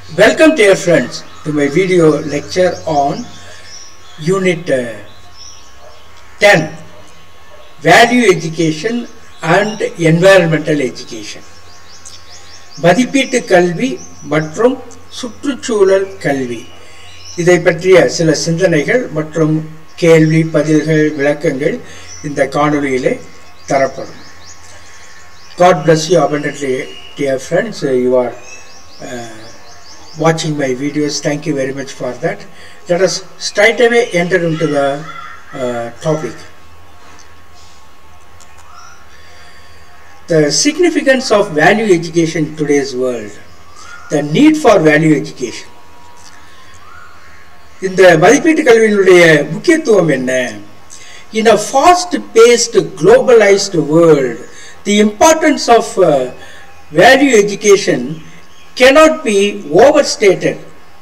Welcome dear friends to my video lecture on Unit uh, 10 Value Education and Environmental Education மதிப்பீட்டு கல்வி மற்றும் சுற்றுச்சூழல் கல்வி இதை பற்றிய சில சிந்தனைகள் மற்றும் கேள்வி பதில்கள் விளக்கங்கள் இந்த காணொளியிலே தரப்படும் God bless you abundantly, dear friends. Uh, You are uh, watching my videos. Thank you very much for that. Let us straight away enter into the uh, topic. The significance of value education in today's world. The need for value education. இந்த மதிப்பீட்டு கல்வியினுடைய முக்கியத்துவம் என்ன in a fast paced globalized world the importance of uh, value education cannot be overstated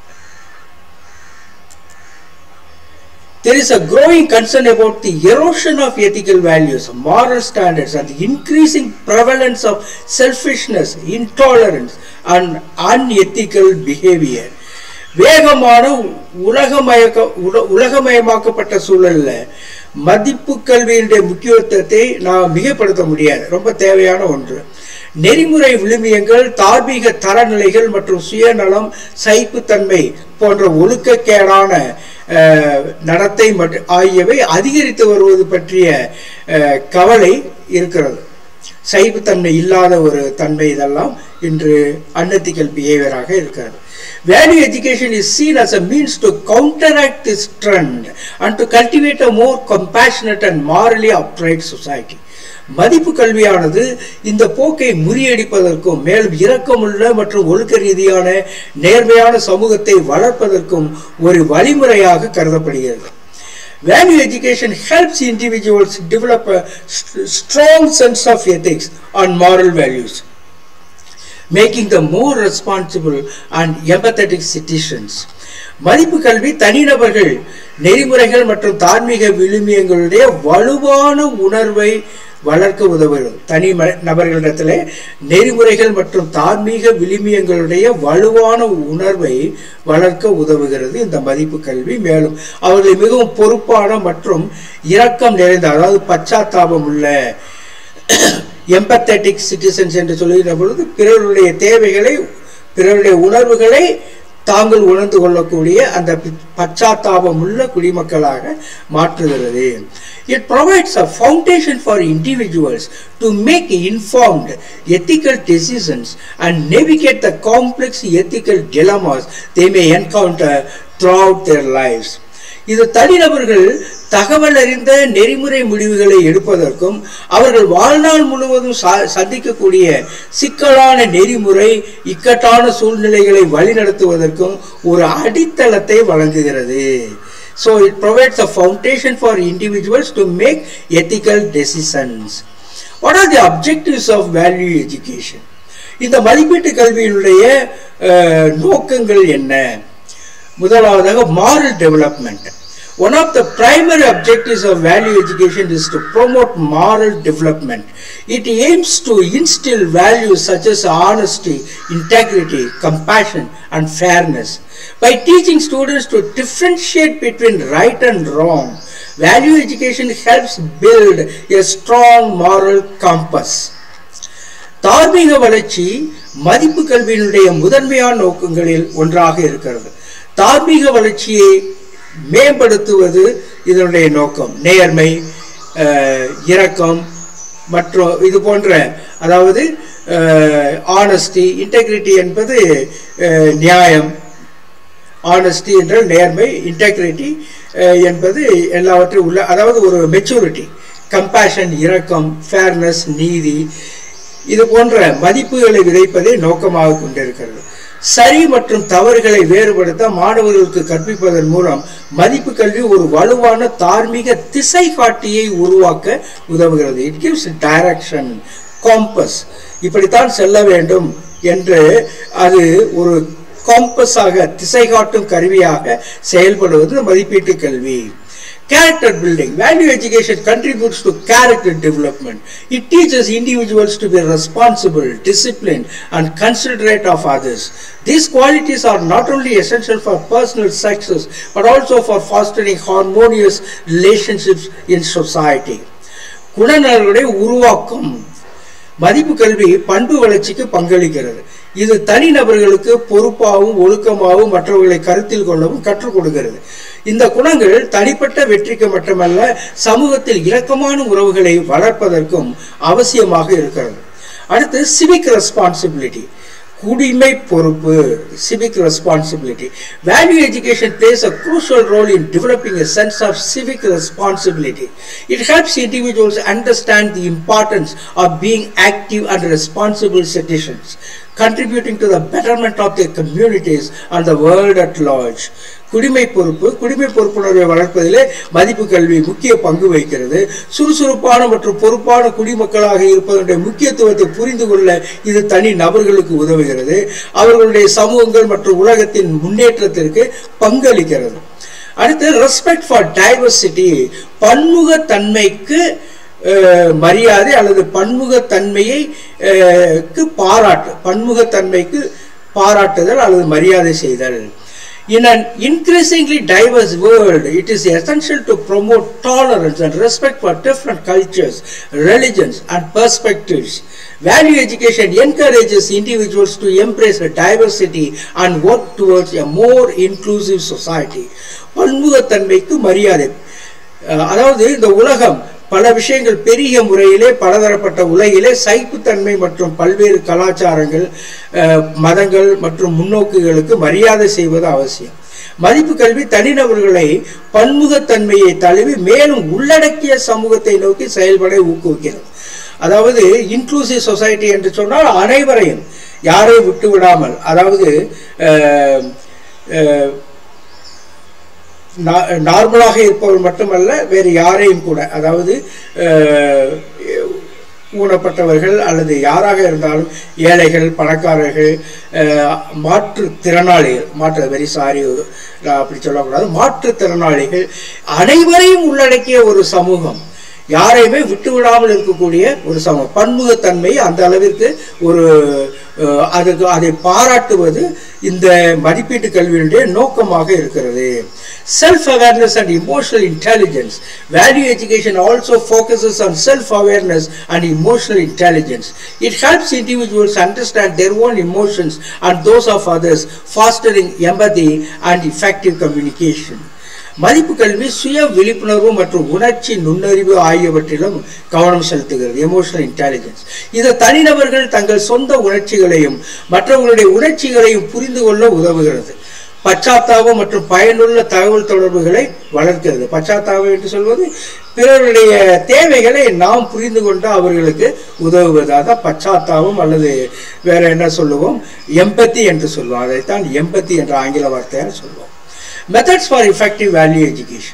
there is a growing concern about the erosion of ethical values moral standards and the increasing prevalence of selfishness intolerance and unethical behavior வேகமான உலகமயக்க உல- உலகமயமாக்கப்பட்ட சூழல்ல மதிப்பு கல்வியினுடைய முக்கியத்துவத்தை நாம் மிகப்படுத்த முடியாது ரொம்ப தேவையான ஒன்று நெறிமுறை விழுமியங்கள் தார்மீக தரநிலைகள் மற்றும் சுயநலம் சகிப்புத்தன்மை போன்ற ஒழுக்கக்கேடான அஹ், நடத்தை மற்றும் ஆகியவை அதிகரித்து வருவது பற்றிய அஹ், கவலை இருக்கிறது சைப்புத்தன்மை இல்லாத ஒரு தன்மை இதெல்லாம் இன்று அன்எத்திக்கல் பிஹேவியராக இருக்கிறது value education is seen as a means to counteract this trend and to cultivate a more compassionate and morally upright society மதிப்பு கல்வியானது இந்த போக்கை முறியடிப்பதற்கும் மேலும் இரக்கமுள்ள மற்றும் ஒழுக்க ரீதியான நேர்மையான சமூகத்தை வளர்ப்பதற்கும் ஒரு வழிமுறையாக கருதப்படுகிறது Value education helps individuals develop a st- strong sense of ethics and moral values, making them more responsible and empathetic citizens. மதிப்பு கல்வி தனிநபர்கள் நெறிமுறைகள் மற்றும் தார்மீக விழுமியங்களுடைய வலுவான உணர்வை வளர்க்க உதவுகிறது தனி ம- நபர்களிடத்திலே நெறிமுறைகள் மற்றும் தார்மீக விழுமியங்களுடைய வலுவான உணர்வை வளர்க்க உதவுகிறது இந்த மதிப்பு கல்வி மேலும் அவர்களை மிகவும் பொறுப்பான மற்றும் இரக்கம் நிறைந்த அதாவது பச்சாத்தாபம் உள்ள எம்பத்தட்டிக் சிட்டிசன்ஸ் என்று சொல்லுகிற பொழுது பிறருடைய தேவைகளை பிறருடைய உணர்வுகளை தாங்கள் உணர்ந்து கொள்ளக்கூடிய அந்த பி- பச்சாத்தாபம் உள்ள குடிமக்களாக மாற்றுகிறது it provides a foundation for individuals to make informed ethical decisions and navigate the complex ethical dilemmas they may encounter throughout their lives இது தனிநபர்கள் தகவல் அறிந்த நெறிமுறை முடிவுகளை எடுப்பதற்கும் அவர்கள் வாழ்நாள் முழுவதும் சா- சந்திக்கக்கூடிய சிக்கலான நெறிமுறை இக்கட்டான சூழ்நிலைகளை வழிநடத்துவதற்கும் ஒரு அடித்தளத்தை வழங்குகிறது so it provides a foundation for individuals to make ethical decisions what are the objectives of value education இந்த மதிப்பீட்டு கல்வியினுடைய அஹ், நோக்கங்கள் என்ன முதலாவதாக moral development one of the primary objectives of value education is to promote moral development it aims to instill values such as honesty integrity compassion and fairness by teaching students to differentiate between right and wrong value education helps build a strong moral compass தார்மீக வளர்ச்சி மதிப்பு கல்வியினுடைய முதன்மையான நோக்கங்களில் ஒன்றாக இருக்கிறது தார்மீக வளர்ச்சியை மேம்படுத்துவது இதனுடைய நோக்கம் நேர்மை அஹ், இரக்கம் மற்றும் இது போன்ற அதாவது ஆனஸ்டி இன்டெகிரிட்டி என்பது அஹ், நியாயம் ஆனஸ்டி என்றால் நேர்மை இன்டெகிரிட்டி என்பது எல்லாவற்றையும் உள்ள அதாவது ஒரு மெச்சூரிட்டி கம்பேஷன் இரக்கம் ஃபேர்னஸ் நீதி இது போன்ற மதிப்புகளை விதைப்பதை நோக்கமாக கொண்டிருக்கிறது சரி மற்றும் தவறுகளை வேறுபடுத்த மாணவர்களுக்கு கற்பிப்பதன் மூலம் மதிப்பு கல்வி ஒரு வலுவான தார்மீக திசை காட்டியை உருவாக்க உதவுகிறது இட் கிவ்ஸ் டைரக்ஷன் காம்பஸ் இப்படித்தான் செல்ல வேண்டும் என்று அது ஒரு காம்பஸாக திசை காட்டும் கருவியாக செயல்படுவது மதிப்பீட்டு கல்வி Character building. Value education contributes to character development. It teaches individuals to be responsible, disciplined, and considerate of others. These qualities are not only essential for personal success but also for fostering harmonious relationships in society. குணநலனுடைய உருவாக்கம் மதிப்பு கல்வி பண்பு வளர்ச்சிக்கு பங்களிக்கிறது இது தனிநபர்களுக்கு பொறுப்பாகவும் ஒழுக்கமாகவும் மற்றவர்களை கருத்தில் கொள்ளவும் கற்றுக் கொடுக்கிறது இந்த குணங்கள் தனிப்பட்ட வெற்றிக்கு மட்டுமல்ல சமூகத்தில் இலக்கமான உறவுகளை வளர்ப்பதற்கும் அவசியமாக இருக்கிறது அடுத்து சிவிக் ரெஸ்பான்சிபிலிட்டி குடிமை பொறுப்பு civic responsibility value education plays a crucial role in developing a sense of civic responsibility it helps individuals understand the importance of being active and responsible citizens contributing to the betterment of their communities and the world at large குடிமை பொறுப்பு குடிமை பொறுப்புணர்வை வளர்ப்பதிலே மதிப்பு கல்வி முக்கிய பங்கு வகிக்கிறது சுறுசுறுப்பான மற்றும் பொறுப்பான குடிமக்களாக இருப்பதனுடைய முக்கியத்துவத்தை புரிந்து கொள்ள இது தனி நபர்களுக்கு உதவுகிறது அவர்களுடைய சமூகங்கள் மற்றும் உலகத்தின் முன்னேற்றத்திற்கு பங்களிக்கிறது அடுத்து ரெஸ்பெக்ட் ஃபார் டைவர்சிட்டி பன்முகத்தன்மைக்கு அஹ், மரியாதை அல்லது பன்முகத்தன்மையை அஹ், க்கு பாராட்டு பன்முகத்தன்மைக்கு பாராட்டுதல் அல்லது மரியாதை செய்தல் In an increasingly diverse world, it is essential to promote tolerance and respect for different cultures, religions, and perspectives. Value education encourages individuals to embrace a diversity and work towards a more inclusive society. பன்முகத்தன்மைக்கு மரியாதை அஹ் அதாவது இந்த உலகம் பல விஷயங்கள் பெரிய முறையிலே பலதரப்பட்ட உலகிலே சைப்புத்தன்மை மற்றும் பல்வேறு கலாச்சாரங்கள் அஹ், மதங்கள் மற்றும் முன்னோக்குகளுக்கு மரியாதை செய்வது அவசியம் மதிப்பு கல்வி தனிநபர்களை பன்முகத்தன்மையை தழுவி மேலும் உள்ளடக்கிய சமூகத்தை நோக்கி செயல்பட ஊக்குவிக்கிறது அதாவது இன்க்ளூசிவ் சொசைட்டி என்று சொன்னால் அனைவரையும் யாரையும் விட்டு விடாமல் அதாவது அஹ், அஹ், நா- நார்மலாக இருப்பவர் மட்டுமல்ல வேறு யாரையும் கூட அதாவது அஹ், ஊனப்பட்டவர்கள் அல்லது யாராக இருந்தாலும் ஏழைகள் பணக்காரர்கள் அஹ், மாற்றுத்திறனாளிகள் மாற்று வெரி சாரி அப்படி சொல்லக்கூடாது மாற்றுத்திறனாளிகள் அனைவரையும் உள்ளடக்கிய ஒரு சமூகம் யாரையுமே விட்டு விடாமல் இருக்கக்கூடிய ஒரு சமூகம் பன்முகத்தன்மை அந்த அளவிற்கு ஒரு அஹ், அதுக்கு அதை பாராட்டுவது இந்த மதிப்பீட்டு கல்வியினுடைய நோக்கமாக இருக்கிறது self awareness and emotional intelligence value education also focuses on self awareness and emotional intelligence it helps individuals understand their own emotions and those of others fostering empathy and effective communication மதிப்பு கல்வி சுய விழிப்புணர்வு மற்றும் உணர்ச்சி நுண்ணறிவு ஆகியவற்றிலும் கவனம் செலுத்துகிறது எமோஷனல் இன்டெலிஜென்ஸ் இது தனிநபர்கள் தங்கள் சொந்த உணர்ச்சிகளையும் மற்றவர்களுடைய உணர்ச்சிகளையும் புரிந்து கொள்ள உதவுகிறது பச்சாத்தாபம் மற்றும் பயனுள்ள தகவல் தொடர்புகளை வளர்க்கிறது பச்சாத்தாபம் என்று சொல்வது பிறருடைய தேவைகளை நாம் புரிந்து கொண்டு அவர்களுக்கு உதவுவது அதான் பச்சாத்தாபம் அல்லது வேற என்ன சொல்லுவோம் எம்பத்தி என்று சொல்லுவோம் அதைத்தான் எம்பத்தி என்ற ஆங்கில வார்த்தையால் சொல்லுவோம் methods for effective value education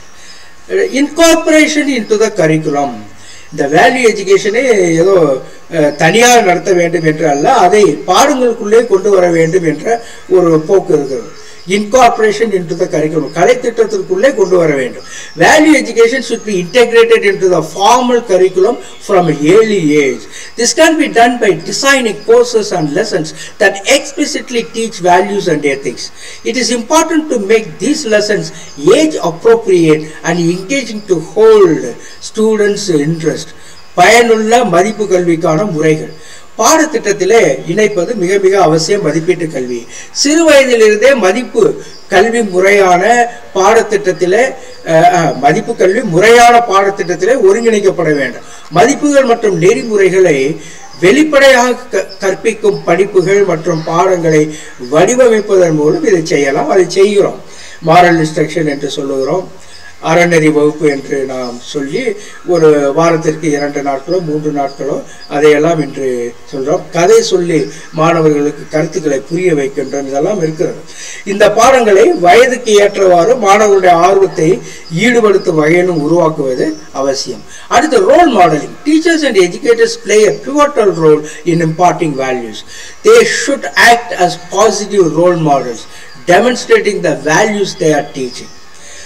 incorporation into the curriculum இந்த வேல்யூ எஜுகேஷனை ஏதோ அஹ், தனியாக நடத்த வேண்டும் என்று அல்ல அதை பாடங்களுக்குள்ளே கொண்டு வர வேண்டும் என்ற ஒரு போக்கு இருக்கிறது இன்கார்பரேஷன் இன்டு த கரிக்குலம் கலை திட்டத்திற்குள்ளே கொண்டு வர வேண்டும் value education should be integrated into the formal curriculum from an early age this can be done by designing courses and lessons that explicitly teach values and ethics it is important to make these lessons age appropriate and engaging to hold students interest பயனுள்ள மதிப்பு கல்விக்கான முறைகள் பாடத்திட்டத்திலே இணைப்பது மிக மிக அவசியம் மதிப்பீட்டு கல்வி சிறு வயதிலிருந்தே மதிப்பு கல்வி முறையான பாடத்திட்டத்திலே அஹ், அஹ், மதிப்பு கல்வி முறையான பாடத்திட்டத்திலே ஒருங்கிணைக்கப்பட வேண்டும் மதிப்புகள் மற்றும் நெறிமுறைகளை வெளிப்படையாக க- கற்பிக்கும் படிப்புகள் மற்றும் பாடங்களை வடிவமைப்பதன் மூலம் இதை செய்யலாம் அதை செய்கிறோம் மாரல் இன்ஸ்ட்ரக்ஷன் என்று சொல்லுகிறோம் அறநெறி வகுப்பு என்று நாம் சொல்லி ஒரு வாரத்திற்கு இரண்டு நாட்களோ மூன்று நாட்களோ அதையெல்லாம் இன்று சொல்றோம் கதை சொல்லி மாணவர்களுக்கு கருத்துக்களை புரிய வைக்கின்றோம் இதெல்லாம் இருக்கிறது இந்த பாடங்களை வயதுக்கு ஏற்றவாறு மாணவர்களுடைய ஆர்வத்தை ஈடுபடுத்தும் வகையிலும் உருவாக்குவது அவசியம் அடுத்து role modelling teachers and educators play a pivotal role in imparting values they should act as positive role models demonstrating the values they are teaching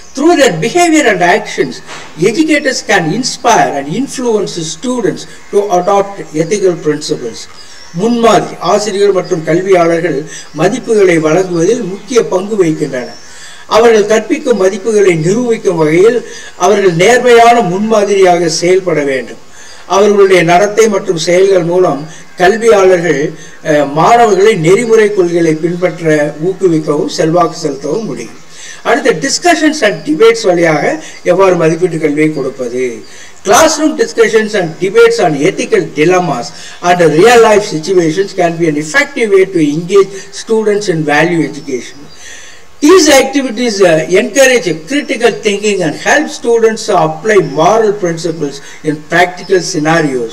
Through their behavior and actions, educators can inspire and influence students to adopt ethical principles. முன்மாதிரி ஆசிரியர்கள் மற்றும் கல்வியாளர்கள் மதிப்புகளை வழங்குவதில் முக்கிய பங்கு வகிக்கின்றனர் அவர்கள் கற்பிக்கும் மதிப்புகளை நிரூபிக்கும் வகையில் அவர்கள் நேர்மையான முன்மாதிரியாக செயல்பட வேண்டும் அவர்களுடைய நடத்தை மற்றும் செயல்கள் மூலம் கல்வியாளர்கள் அஹ், மாணவர்களை நெறிமுறை கொள்கைகளை பின்பற்ற ஊக்குவிக்கவும் செல்வாக்கு செலுத்தவும் முடியும் அடுத்து டிஸ்கஷன்ஸ் அண்ட் டிபேட்ஸ் வழியாக எவ்வாறு மதிப்பீட்டு கல்வியை கொடுப்பது classroom discussions and debates on ethical dilemmas and real life situations can be an effective way to engage students in value education. These activities uh, encourage critical thinking and help students to apply moral principles in practical scenarios.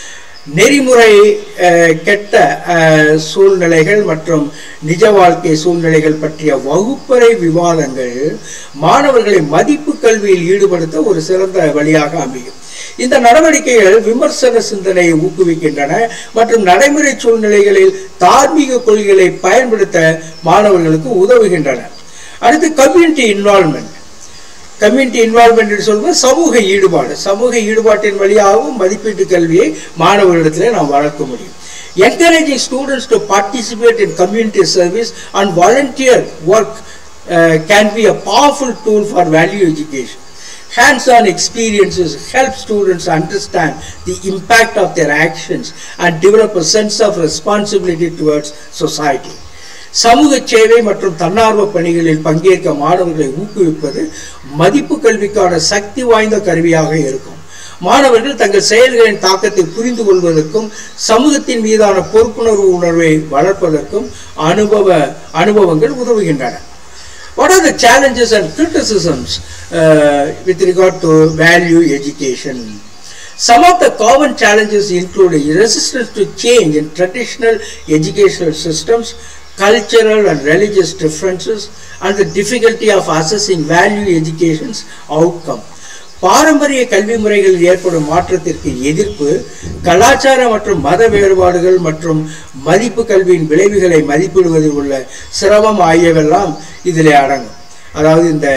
நெறிமுறை அஹ், கெட்ட அஹ், சூழ்நிலைகள் மற்றும் நிஜ வாழ்க்கை சூழ்நிலைகள் பற்றிய வகுப்பறை விவாதங்கள் மாணவர்களை மதிப்பு கல்வியில் ஈடுபடுத்த ஒரு சிறந்த வழியாக அமையும் இந்த நடவடிக்கைகள் விமர்சன சிந்தனையை ஊக்குவிக்கின்றன மற்றும் நடைமுறை சூழ்நிலைகளில் தார்மீக கொள்கைகளை பயன்படுத்த மாணவர்களுக்கு உதவுகின்றன அடுத்து கம்யூனிட்டி இன்வால்மெண்ட் கம்யூனிட்டி இன்வால்மெண்ட் என்று சொல்வது சமூக ஈடுபாடு சமூக ஈடுபாட்டின் வழியாகவும் மதிப்பீட்டு கல்வியை மாணவர்களிடத்திலே நாம் வளர்க்க முடியும் encouraging students to participate in community service and volunteer work uh, can be a powerful tool for value education hands-on experiences help students understand the impact of their actions and develop a sense of responsibility towards society சமூக சேவை மற்றும் தன்னார்வ பணிகளில் பங்கேற்க மாணவர்களை ஊக்குவிப்பது மதிப்பு கல்விக்கான சக்தி வாய்ந்த கருவியாக இருக்கும் மாணவர்கள் தங்கள் செயல்களின் தாக்கத்தை புரிந்து கொள்வதற்கும் சமூகத்தின் மீதான பொறுப்புணர்வு உணர்வை வளர்ப்பதற்கும் அனுபவ அனுபவங்கள் உதவுகின்றன What are the challenges and criticisms uh, with regard to value education? Some of the common challenges include resistance to change in traditional educational systems, cultural and religious differences, and the difficulty of assessing value education's outcome. பாரம்பரிய கல்வி முறைகளில் ஏற்படும் மாற்றத்திற்கு எதிர்ப்பு கலாச்சார மற்றும் மத வேறுபாடுகள் மற்றும் மதிப்பு கல்வியின் விளைவுகளை மதிப்பிடுவதில் உள்ள சிரமம் ஆகியவெல்லாம் இதில் அடங்கும் அதாவது இந்த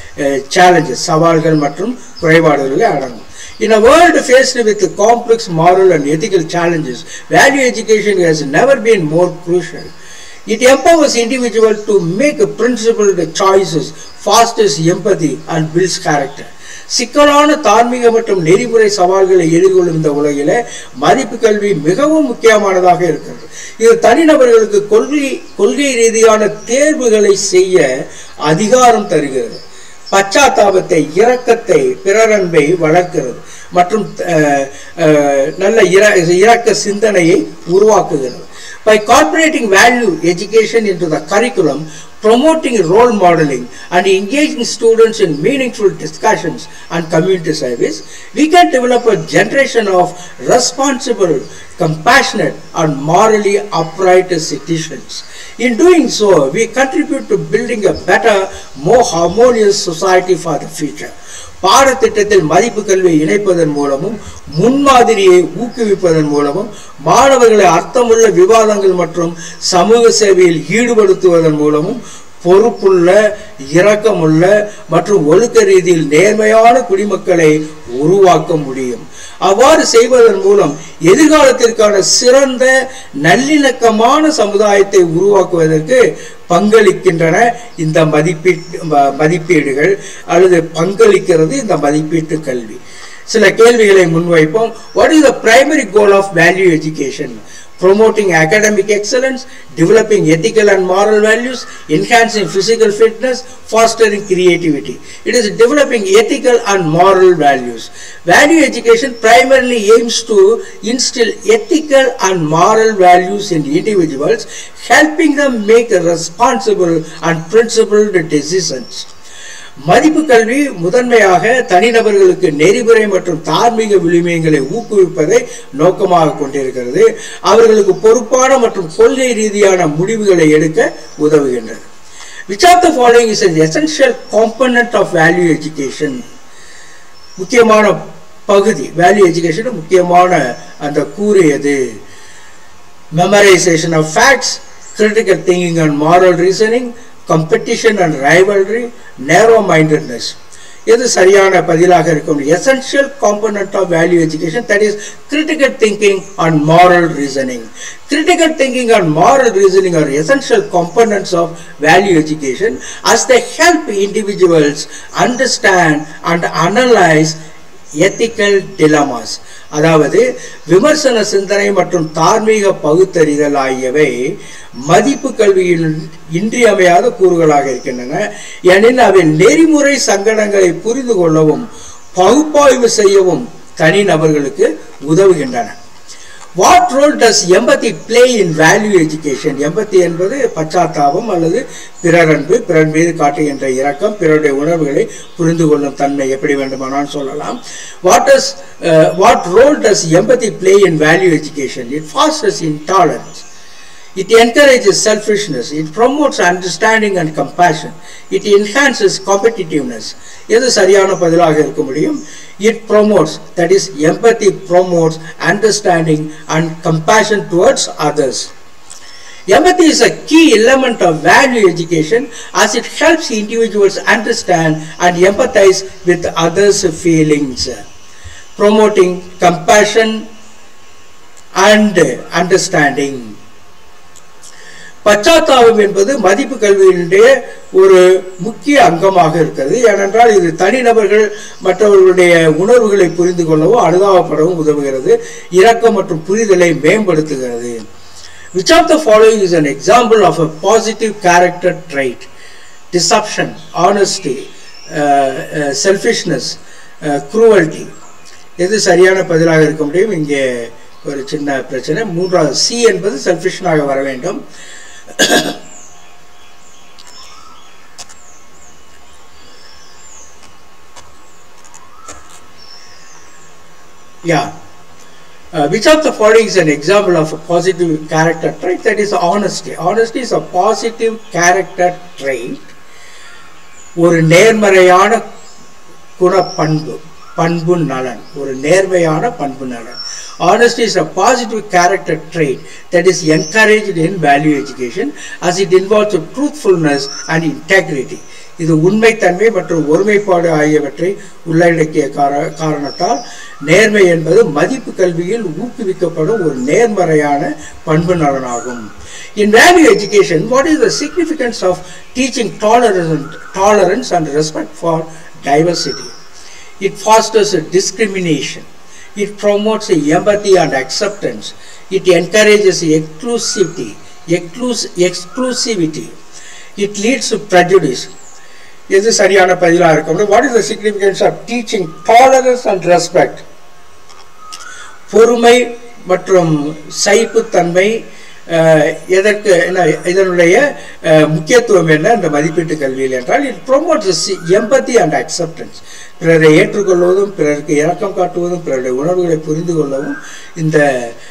சேலஞ்சஸ் சவால்கள் மற்றும் குறைபாடுகளில் அடங்கும் In a world faced with complex moral and ethical challenges, value education has never been more crucial. It empowers individuals to make principled choices, fosters empathy, and builds character. சிக்கலான தார்மீக மற்றும் நெறிமுறை சவால்களை எதிர்கொள்ளும் இந்த உலகில மதிப்பு கல்வி மிகவும் முக்கியமானதாக இருக்கிறது இது தனிநபர்களுக்கு கொள்கை கொள்கை ரீதியான தேர்வுகளை செய்ய அதிகாரம் தருகிறது பச்சாத்தாபத்தை இரக்கத்தை பிறரன்பை வளர்க்கிறது மற்றும் அஹ், அஹ், நல்ல இர- இரக்க சிந்தனையை உருவாக்குகிறது by incorporating value education into the curriculum promoting role modeling and engaging students in meaningful discussions and community service we can develop a generation of responsible compassionate and morally upright citizens in doing so we contribute to building a better more harmonious society for the future பாடத்திட்டத்தில் மதிப்பு கல்வியை இணைப்பதன் மூலமும் முன்மாதிரியை ஊக்குவிப்பதன் மூலமும் மாணவர்களை அர்த்தமுள்ள விவாதங்கள் மற்றும் சமூக சேவையில் ஈடுபடுத்துவதன் மூலமும் பொறுப்புள்ள இரக்கமுள்ள மற்றும் ஒழுக்க ரீதியில் நேர்மையான குடிமக்களை உருவாக்க முடியும் அவ்வாறு செய்வதன் மூலம் எதிர்காலத்திற்கான சிறந்த நல்லிணக்கமான சமுதாயத்தை உருவாக்குவதற்கு பங்களிக்கின்றன இந்த மதிப்பீட்டு ம- மதிப்பீடுகள் அல்லது பங்களிக்கிறது இந்த மதிப்பீட்டு கல்வி சில கேள்விகளை முன்வைப்போம் what is the primary goal of value education promoting academic excellence, developing ethical and moral values, enhancing physical fitness, fostering creativity. It is developing ethical and moral values. Value education primarily aims to instill ethical and moral values in individuals, helping them make responsible and principled decisions. மதிப்பு கல்வி முதன்மையாக தனிநபர்களுக்கு நெறிமுறை மற்றும் தார்மீக விழுமியங்களை ஊக்குவிப்பதை நோக்கமாக கொண்டிருக்கிறது அவர்களுக்கு பொறுப்பான மற்றும் கொள்கை ரீதியான முடிவுகளை எடுக்க உதவுகின்றது Which of the following is an essential component of value education? முக்கியமான பகுதி வேல்யூ எஜுகேஷன் முக்கியமான அந்த கூறு எது memorisation of facts critical thinking and moral reasoning competition and rivalry, narrow mindedness. இது சரியான பதிலாக இருக்கும் essential component of value education that is critical thinking and moral reasoning critical thinking and moral reasoning are essential components of value education as the help individuals understand and analyse ethical dilemmas அதாவது விமர்சன சிந்தனை மற்றும் தார்மீக பகுத்தறிதல் ஆகியவை மதிப்பு கல்வியின் இன்றியமையாத கூறுகளாக இருக்கின்றன ஏனெனில் அவை நெறிமுறை சங்கடங்களை புரிந்து கொள்ளவும் பகுப்பாய்வு செய்யவும் தனிநபர்களுக்கு உதவுகின்றன what role does empathy play in value education empathy என்பது பச்சாத்தாபம் அல்லது பிறர் அன்பு பிறர் மீது காட்டுகின்ற இரக்கம் பிறருடைய உணர்வுகளை புரிந்து கொள்ளும் தன்மை எப்படி வேண்டுமானாலும் சொல்லலாம் what does what role does empathy play in value education it fosters intolerance It encourages selfishness. It promotes understanding and compassion. It enhances competitiveness. எது சரியான பதிலாக இருக்க முடியும் it promotes that is empathy promotes understanding and compassion towards others Empathy is a key element of value education as it helps individuals understand and empathize with others' feelings, promoting compassion and understanding. பச்சாத்தாபம் என்பது மதிப்பு கல்வியினுடைய ஒரு முக்கிய அங்கமாக இருக்கிறது ஏனென்றால் இது தனிநபர்கள் மற்றவர்களுடைய உணர்வுகளை புரிந்து கொள்ளவும் அனுதாபப்படவும் உதவுகிறது இரக்கம் மற்றும் புரிதலை மேம்படுத்துகிறது Which of the following is an example of a positive character trait? Deception, honesty, uh, uh, selfishness, uh, cruelty. எது சரியான பதிலாக இருக்க முடியும் இங்கே ஒரு சின்ன பிரச்சனை மூன்றாவது சி என்பது செல்ஃபிஷனாக வர வேண்டும் yeah uh, which of the following is an example of a positive character trait that is honesty honesty is a positive character trait ஒரு நேர்மறையான குணப்பண்பு பண்பு நலன் ஒரு நேர்மையான பண்பு நலன் honesty is a positive character trait that is encouraged in value education as it involves truthfulness and integrity இது உண்மைத்தன்மை மற்றும் ஒருமைப்பாடு ஆகியவற்றை உள்ளடக்கிய கார காரணத்தால் நேர்மை என்பது மதிப்பு கல்வியில் ஊக்குவிக்கப்படும் ஒரு நேர்மறையான பண்பு நலனாகும் In value education, what is the significance of teaching tolerance, tolerance and respect for diversity? It fosters a discrimination. It promotes empathy and acceptance. It encourages exclusivity. Exclus exclusivity. It leads to prejudice. எது சரியான பதிலாக இருக்கும் what is the significance of teaching tolerance and respect பொறுமை மற்றும் சைப்புத்தன்மை எதற்கு என்ன இதனுடைய முக்கியத்துவம் என்ன இந்த மதிப்பீட்டு கல்வியில் என்றால் it promotes empathy and acceptance பிறரை ஏற்றுக்கொள்வதும் பிறருக்கு இறக்கம் காட்டுவதும் பிறருடைய உணர்வுகளை புரிந்து கொள்ளவும் இந்த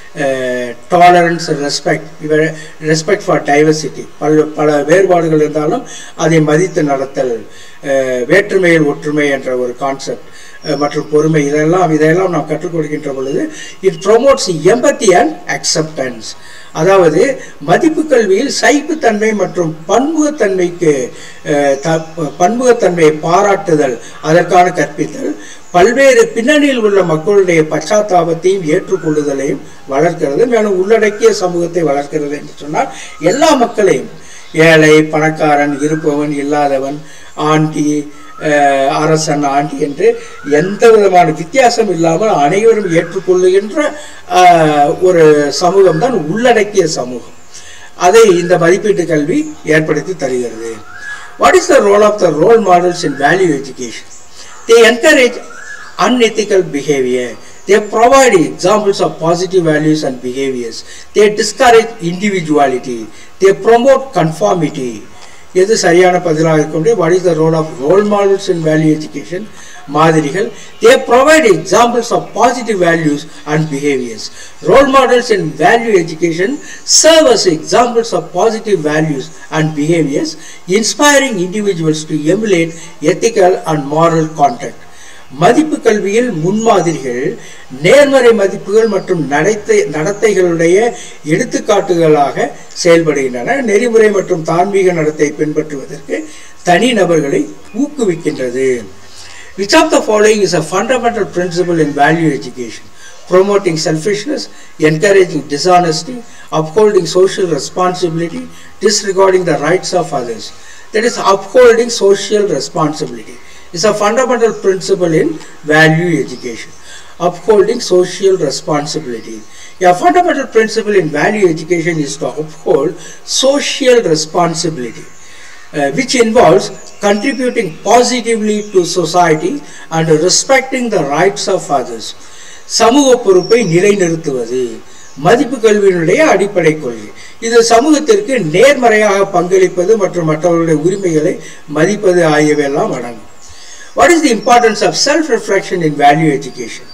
டாலரன்ஸ் ரெஸ்பெக்ட் இவ ரெஸ்பெக்ட் ஃபார் டைவர்சிட்டி பல பல வேறுபாடுகள் இருந்தாலும் அதை மதித்து நடத்தல் வேற்றுமையில் ஒற்றுமை என்ற ஒரு கான்செப்ட் மற்றும் பொறுமை இதெல்லாம் இதையெல்லாம் நாம் கற்றுக் கொடுக்கின்ற பொழுது it promotes empathy and acceptance அதாவது மதிப்பு கல்வியில் சைப்புத்தன்மை மற்றும் பன்முகத்தன்மைக்கு பன்முகத்தன்மையை பாராட்டுதல் அதற்கான கற்பித்தல் பல்வேறு பின்னணியில் உள்ள மக்களுடைய பச்சாத்தாபத்தையும் ஏற்றுக்கொள்ளுதலையும் வளர்க்கிறது மேலும் உள்ளடக்கிய சமூகத்தை வளர்க்கிறது என்று சொன்னால் எல்லா மக்களையும் ஏழை பணக்காரன் இருப்பவன் இல்லாதவன் ஆண்டி அரசன் ஆண்டி என்று எந்த விதமான வித்தியாசம் இல்லாமல் அனைவரும் ஏற்றுக்கொள்ளுகின்ற ஒரு சமூகம் தான் உள்ளடக்கிய சமூகம் அதை இந்த மதிப்பீட்டு கல்வி ஏற்படுத்தி தருகிறது what is the role of the role models in value education they encourage unethical behavior. They provide examples of positive values and behaviors. They discourage individuality. They promote conformity. எது சரியான பதிலாக இருக்க முடியும் what is the role of role models in value education மாதிரிகள் they provide examples of positive values and behaviours role models in value education serve as examples of positive values and behaviours inspiring individuals to emulate ethical and moral conduct மதிப்பு கல்வியில் முன்மாதிரிகள் நேர்மறை மதிப்புகள் மற்றும் நடத்தை நடத்தைகளுடைய எடுத்துக்காட்டுகளாக செயல்படுகின்றன நெறிமுறை மற்றும் தார்மீக நடத்தை பின்பற்றுவதற்கு தனிநபர்களை ஊக்குவிக்கின்றது Which of the following is a fundamental principle in value education? Promoting selfishness, encouraging dishonesty, upholding social responsibility, disregarding the rights of others. That is, upholding social responsibility is a fundamental principle in value education. Upholding social responsibility. A fundamental principle in value education is to uphold social responsibility. uh, which involves contributing positively to society and respecting the rights of others. சமூக பொறுப்பை நிலைநிறுத்துவது மதிப்பு கல்வியினுடைய அடிப்படை கொள்கை இது சமூகத்திற்கு நேர்மறையாக பங்களிப்பது மற்றும் மற்றவர்களுடைய உரிமைகளை மதிப்பது ஆகியவையெல்லாம் அடங்கும் what is the importance of self reflection in value education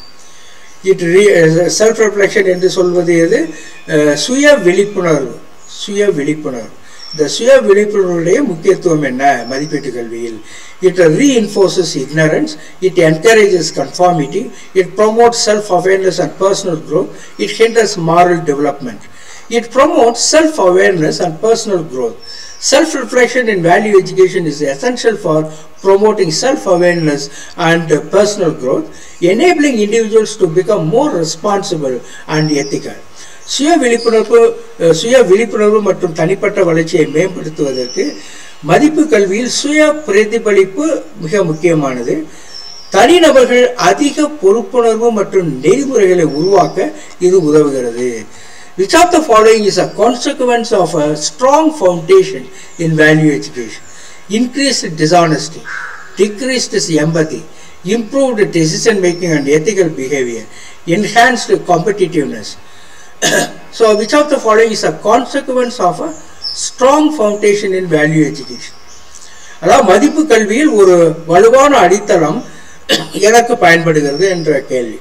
it self reflection என்று சொல்வது எது அஹ், சுய விழிப்புணர்வு சுய விழிப்புணர்வு இந்த சுய விழிப்புணர்வுடைய முக்கியத்துவம் என்ன மதிப்பீட்டு கல்வியில் it reinforces ignorance it encourages conformity it promotes self awareness and personal growth it hinders moral development it promotes self awareness and personal growth self reflection in value education is essential for promoting self awareness and uh, personal growth enabling individuals to become more responsible and ethical சுய விழிப்புணர்வு அஹ், சுய விழிப்புணர்வு மற்றும் தனிப்பட்ட வளர்ச்சியை மேம்படுத்துவதற்கு மதிப்பு கல்வியில் சுய பிரதிபலிப்பு மிக முக்கியமானது தனிநபர்கள் அதிக பொறுப்புணர்வு மற்றும் நெறிமுறைகளை உருவாக்க இது உதவுகிறது Which of the following is a consequence of a strong foundation in value education? Increased dishonesty, decreased empathy, improved decision making and ethical behavior, enhanced competitiveness. so, which of the following is a consequence of a strong foundation in value education? அதாவது மதிப்பு கல்வியில் ஒரு வலுவான அடித்தளம் எனக்கு பயன்படுகிறது என்ற கேள்வி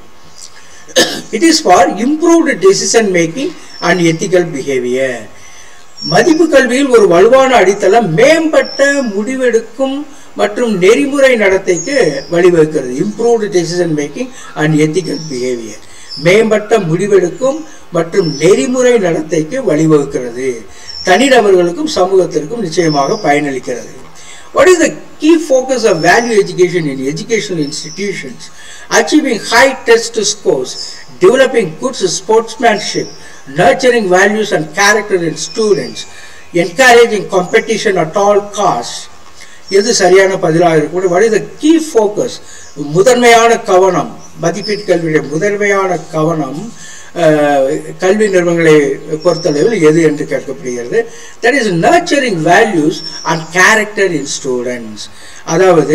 it is for improved decision making and ethical behaviour மதிப்பு கல்வியில் ஒரு வலுவான அடித்தளம் மேம்பட்ட முடிவெடுக்கும் மற்றும் நெறிமுறை நடத்தைக்கு வழிவகுக்கிறது improved decision making and ethical behaviour மேம்பட்ட முடிவெடுக்கும் மற்றும் நெறிமுறை நடத்தைக்கு வழிவகுக்கிறது தனிநபர்களுக்கும் சமூகத்திற்கும் நிச்சயமாக பயனளிக்கிறது What is the key focus of value education in educational institutions? Achieving high test scores, developing good sportsmanship, nurturing values and character in students, encouraging competition at all costs. எது சரியான பதிலாக இருக்கும் what is the key focus முதன்மையான கவனம் மதிப்பீட்டு கல்வியுடைய முதன்மையான கவனம் அஹ், கல்வி நிறுவனங்களை பொறுத்தளவில் எது என்று கேட்கப்படுகிறது that is nurturing values and character in students அதாவது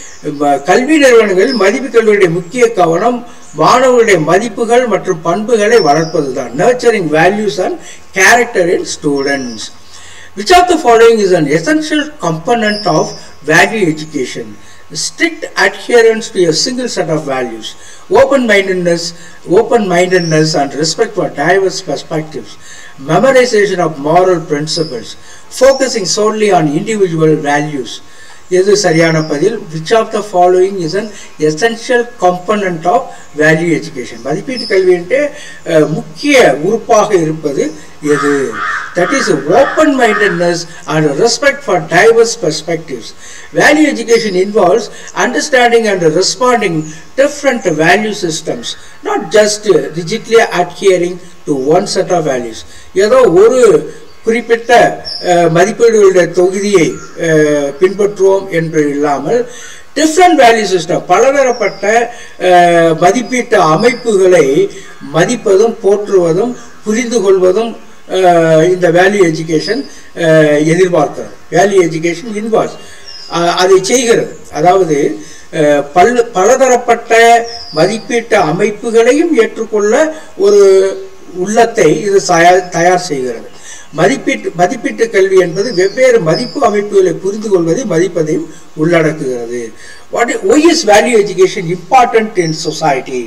ம- கல்வி நிறுவனங்கள் மதிப்பு கல்வியுடைய முக்கிய கவனம் மாணவர்களுடைய மதிப்புகள் மற்றும் பண்புகளை வளர்ப்பதுதான் nurturing values and character in students Which of the following is an essential component of value education? Strict adherence to a single set of values, open-mindedness, open-mindedness and respect for diverse perspectives, memorization of moral principles, focusing solely on individual values. எது சரியான பதில் which of the following is an essential component of value education மதிப்பீட்டு கல்வின்ட்டு அஹ், முக்கிய உறுப்பாக இருப்பது எது that is open mindedness and respect for diverse perspectives value education involves understanding and responding different value systems not just rigidly adhering to one set of values ஏதோ ஒரு குறிப்பிட்ட அஹ், மதிப்பீடுகளுடைய தொகுதியை அஹ், பின்பற்றுவோம் என்று இல்லாமல் டிஃப்ரெண்ட் வேல்யூ சிஸ்டம் பலதரப்பட்ட அஹ், மதிப்பீட்டு அமைப்புகளை மதிப்பதும் போற்றுவதும் புரிந்து கொள்வதும் அஹ், இந்த வேல்யூ எஜுகேஷன் எதிர்பார்க்கிறது வேல்யூ எஜுகேஷன் இன்வால்வ்ஸ் அதை செய்கிறது அதாவது அஹ், பல் பலதரப்பட்ட மதிப்பீட்டு அமைப்புகளையும் ஏற்றுக்கொள்ள ஒரு உள்ளத்தை இது தயார் தயார் செய்கிறது மதிப்பீட்டு மதிப்பீட்டு கல்வி என்பது வெவ்வேறு மதிப்பு அமைப்புகளை புரிந்து கொள்வதை மதிப்பதையும் உள்ளடக்குகிறது what why is value education important in society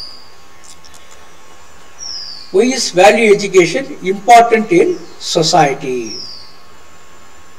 why is value education important in society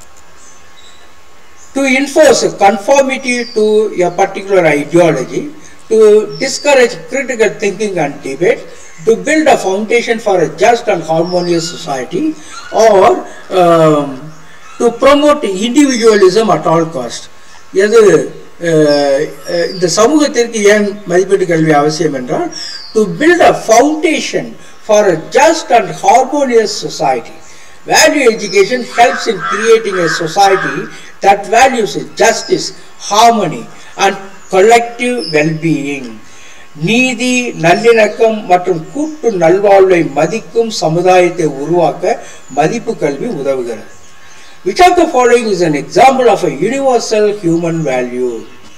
to enforce conformity to a particular ideology, to discourage critical thinking and debate, to build a foundation for a just and harmonious society, or um, to promote individualism at all cost. எது அஹ், அஹ், இந்த சமூகத்திற்கு ஏன் மதிப்பீட்டு கல்வி அவசியம் என்றால் to build a foundation for a just and harmonious society Value education helps in creating a society that values justice, harmony, and collective well-being. நீதி நல்லிணக்கம் மற்றும் கூட்டு நல்வாழ்வை மதிக்கும் சமுதாயத்தை உருவாக்க மதிப்பு கல்வி உதவுகிறது Which of the following is an example of a universal human value?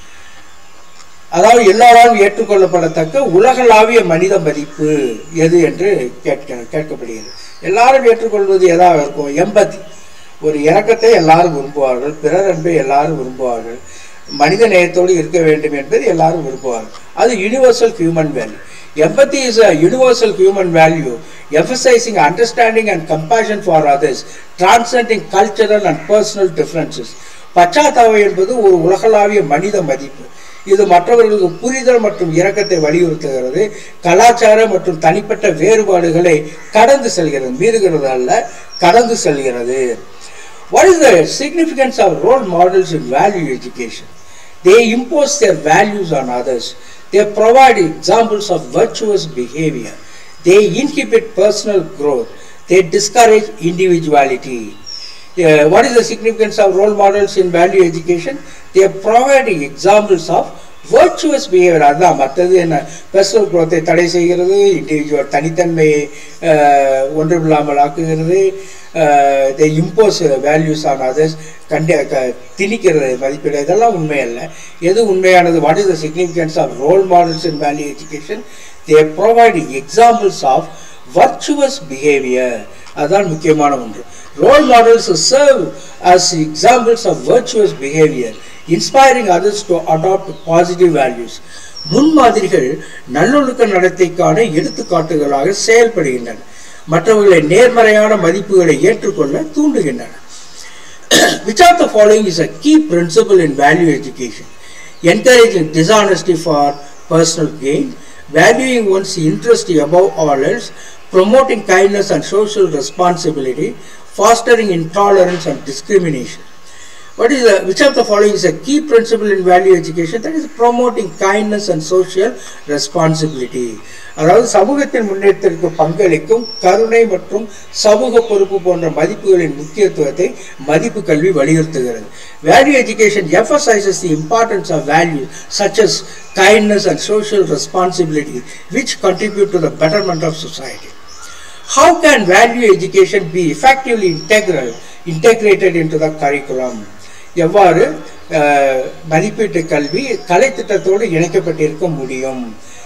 அதாவது எல்லாராலும் ஏற்றுக்கொள்ளப்படத்தக்க உலகளாவிய மனித மதிப்பு எது என்று கேட்க கேட்கப்படுகிறது எல்லாரும் ஏற்றுக்கொள்வது எதாக இருக்கும் எம்பதி ஒரு இறக்கத்தை எல்லாரும் விரும்புவார்கள் பிறர் அன்பை எல்லாரும் விரும்புவார்கள் மனித நேயத்தோடு இருக்க வேண்டும் என்பது எல்லாரும் விரும்புவார்கள் அது universal human value empathy is a universal human value emphasizing understanding and compassion for others transcending cultural and personal differences பச்சாத்தாபம் என்பது ஒரு உலகளாவிய மனித மதிப்பு இது மற்றவர்களுக்கு புரிதல் மற்றும் இரக்கத்தை வலியுறுத்துகிறது கலாச்சார மற்றும் தனிப்பட்ட வேறுபாடுகளை கடந்து செல்கிறது மீறுகிறது அல்ல கடந்து செல்கிறது What is the significance of role models in value education? They impose their values on others. They provide examples of virtuous behavior. They inhibit personal growth. They discourage individuality. Uh, what is the significance of role models in value education? They are providing examples of virtuous behavior அதான் மற்றது என்ன personal குரோத்தை தடை செய்கிறது individual தனித்தன்மையை அஹ், ஒன்றுமில்லாமல் ஆக்குகிறது to impose values on others கண்ட க திணிக்கிறது மதிப்பீடு இதெல்லாம் உண்மை அல்ல எது உண்மையானது what is the significance of role models in value education they providing examples of virtuous behaviour அதுதான் முக்கியமான ஒன்று role models serve as examples of virtuous behaviour inspiring others to adopt positive values முன்மாதிரிகள் நல்லொழுக்க நடத்தைக்கான எடுத்துக்காட்டுகளாக செயல்படுகின்றன மற்றவர்களை நேர்மறையான மதிப்புகளை ஏற்றுக்கொள்ள தூண்டுகின்றன Which of the following is a key principle in value education? Encouraging dishonesty for personal gain, valuing one's interest above all else, promoting kindness and social responsibility, fostering intolerance and discrimination. What is the, which of the following is a key principle in value education? That is promoting kindness and social responsibility. அதாவது சமூகத்தின் முன்னேற்றத்திற்கு பங்களிக்கும் கருணை மற்றும் சமூக பொறுப்பு போன்ற மதிப்புகளின் முக்கியத்துவத்தை மதிப்பு கல்வி வலியுறுத்துகிறது value education emphasizes the importance of values such as kindness and social responsibility which contribute to the betterment of society. How can value education be effectively integral, integrated into the curriculum? எவ்வாறு அஹ், மதிப்பீட்டு கல்வி கலைத்திட்டத்தோடு இணைக்கப்பட்டிருக்க முடியும்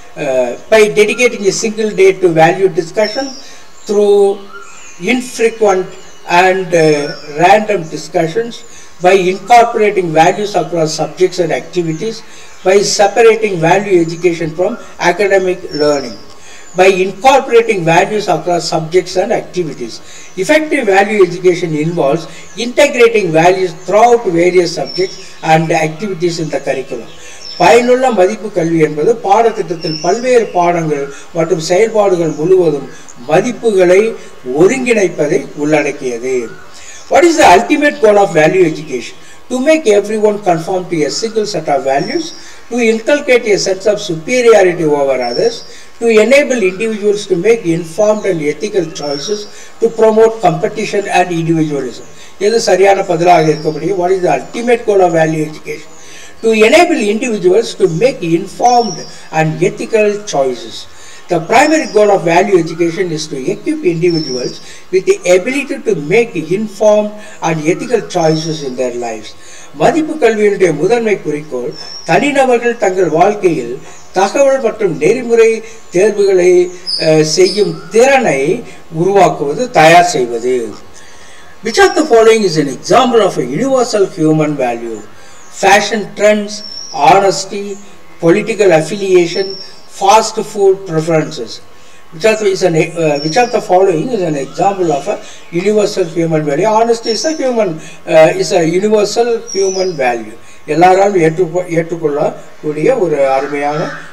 by dedicating a single day to value discussion through infrequent and uh, random discussions by incorporating values across subjects and activities by separating value education from academic learning by incorporating values across subjects and activities. Effective value education involves integrating values throughout various subjects and activities in the curriculum. பயனுள்ள மதிப்பு கல்வி என்பது பாடத்திட்டத்தில் பல்வேறு பாடங்கள் மற்றும் செயல்பாடுகள் முழுவதும் மதிப்புகளை ஒருங்கிணைப்பதை உள்ளடக்கியது What is the ultimate goal of value education? To make everyone conform to a single set of values, to inculcate a sense of superiority over others, to enable individuals to make informed and ethical choices, to promote competition and individualism. எது சரியான பதிலாக இருக்க முடியும் what is the ultimate goal of value education to enable individuals to make informed and ethical choices The primary goal of value education is to equip individuals with the ability to make informed and ethical choices in their lives. மதிப்பு கல்வியினுடைய முதன்மை குறிக்கோள் தனிநபர்கள் தங்கள் வாழ்க்கையில் தகவல் மற்றும் நெறிமுறை தேர்வுகளை அஹ், செய்யும் திறனை உருவாக்குவது தயார் செய்வது Which of the following is an example of a universal human value? Fashion trends, honesty, political affiliation, fast food preferences. Which of, the, is an, uh, which of the following is an example of a universal human value? Honesty is a human uh, is a universal human value. எல்லாராலும் ஏற்று ஏற்றுக்கொள்ளக்கூடிய ஒரு அருமையான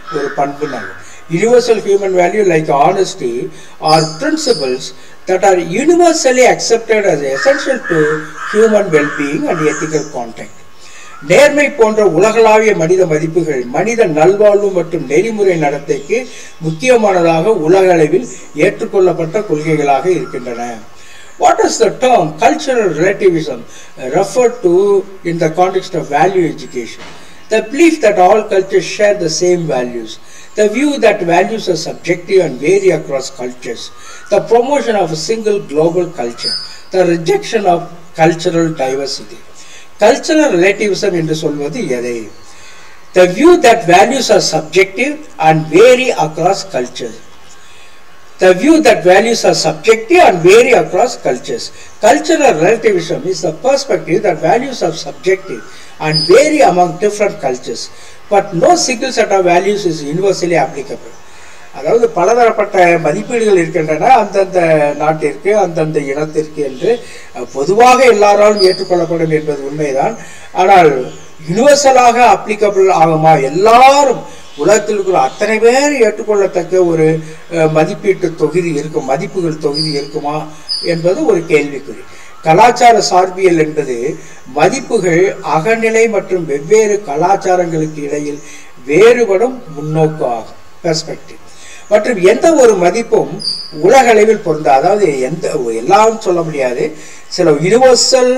ஒரு பண்புனாங்க universal human value like honesty or principles that are universally accepted as essential to human well-being and ethical contact. நேர்மை போன்ற உலகளாவிய மனித மதிப்புகள் மனித நல்வாழ்வு மற்றும் நெறிமுறை நடத்தைக்கு முக்கியமானதாக உலக அளவில் ஏற்றுக்கொள்ளப்பட்ட கொள்கைகளாக இருக்கின்றன What does the term cultural relativism refer to in the context of value education? The belief that all cultures share the same values, the view that values are subjective and vary across cultures, the promotion of a single global culture, the rejection of cultural diversity. Cultural relativism என்று சொல்வது எதை The view that values are subjective and vary across cultures. The view that values are subjective and vary across cultures. Cultural relativism is the perspective that values are subjective and vary among different cultures, but no single set of values is universally applicable. அதாவது பலதரப்பட்ட மதிப்பீடுகள் இருக்கின்றன அந்தந்த நாட்டிற்கு அந்தந்த இனத்திற்கு என்று அஹ், பொதுவாக எல்லாராலும் ஏற்றுக்கொள்ளப்படும் என்பது உண்மைதான் ஆனால் யுனிவர்சலாக அப்ளிகபிள் ஆகுமா எல்லாரும் உலகத்தில் இருக்கிற அத்தனை பேர் ஏற்றுக்கொள்ளத்தக்க ஒரு அஹ், மதிப்பீட்டு தொகுதி இருக்கும் மதிப்புகள் தொகுதி இருக்குமா என்பது ஒரு கேள்விக்குறி கலாச்சார சார்பியல் என்பது மதிப்புகள் அகநிலை மற்றும் வெவ்வேறு கலாச்சாரங்களுக்கு இடையில் வேறுபடும் முன்னோக்கு ஆகும் பெர்ஸ்பெக்டிவ் மற்றும் எந்த ஒரு மதிப்பும் உலக அளவில் பொருந்தா அதாவது எந்த எல்லாம் சொல்ல முடியாது சில யுனிவர்சல்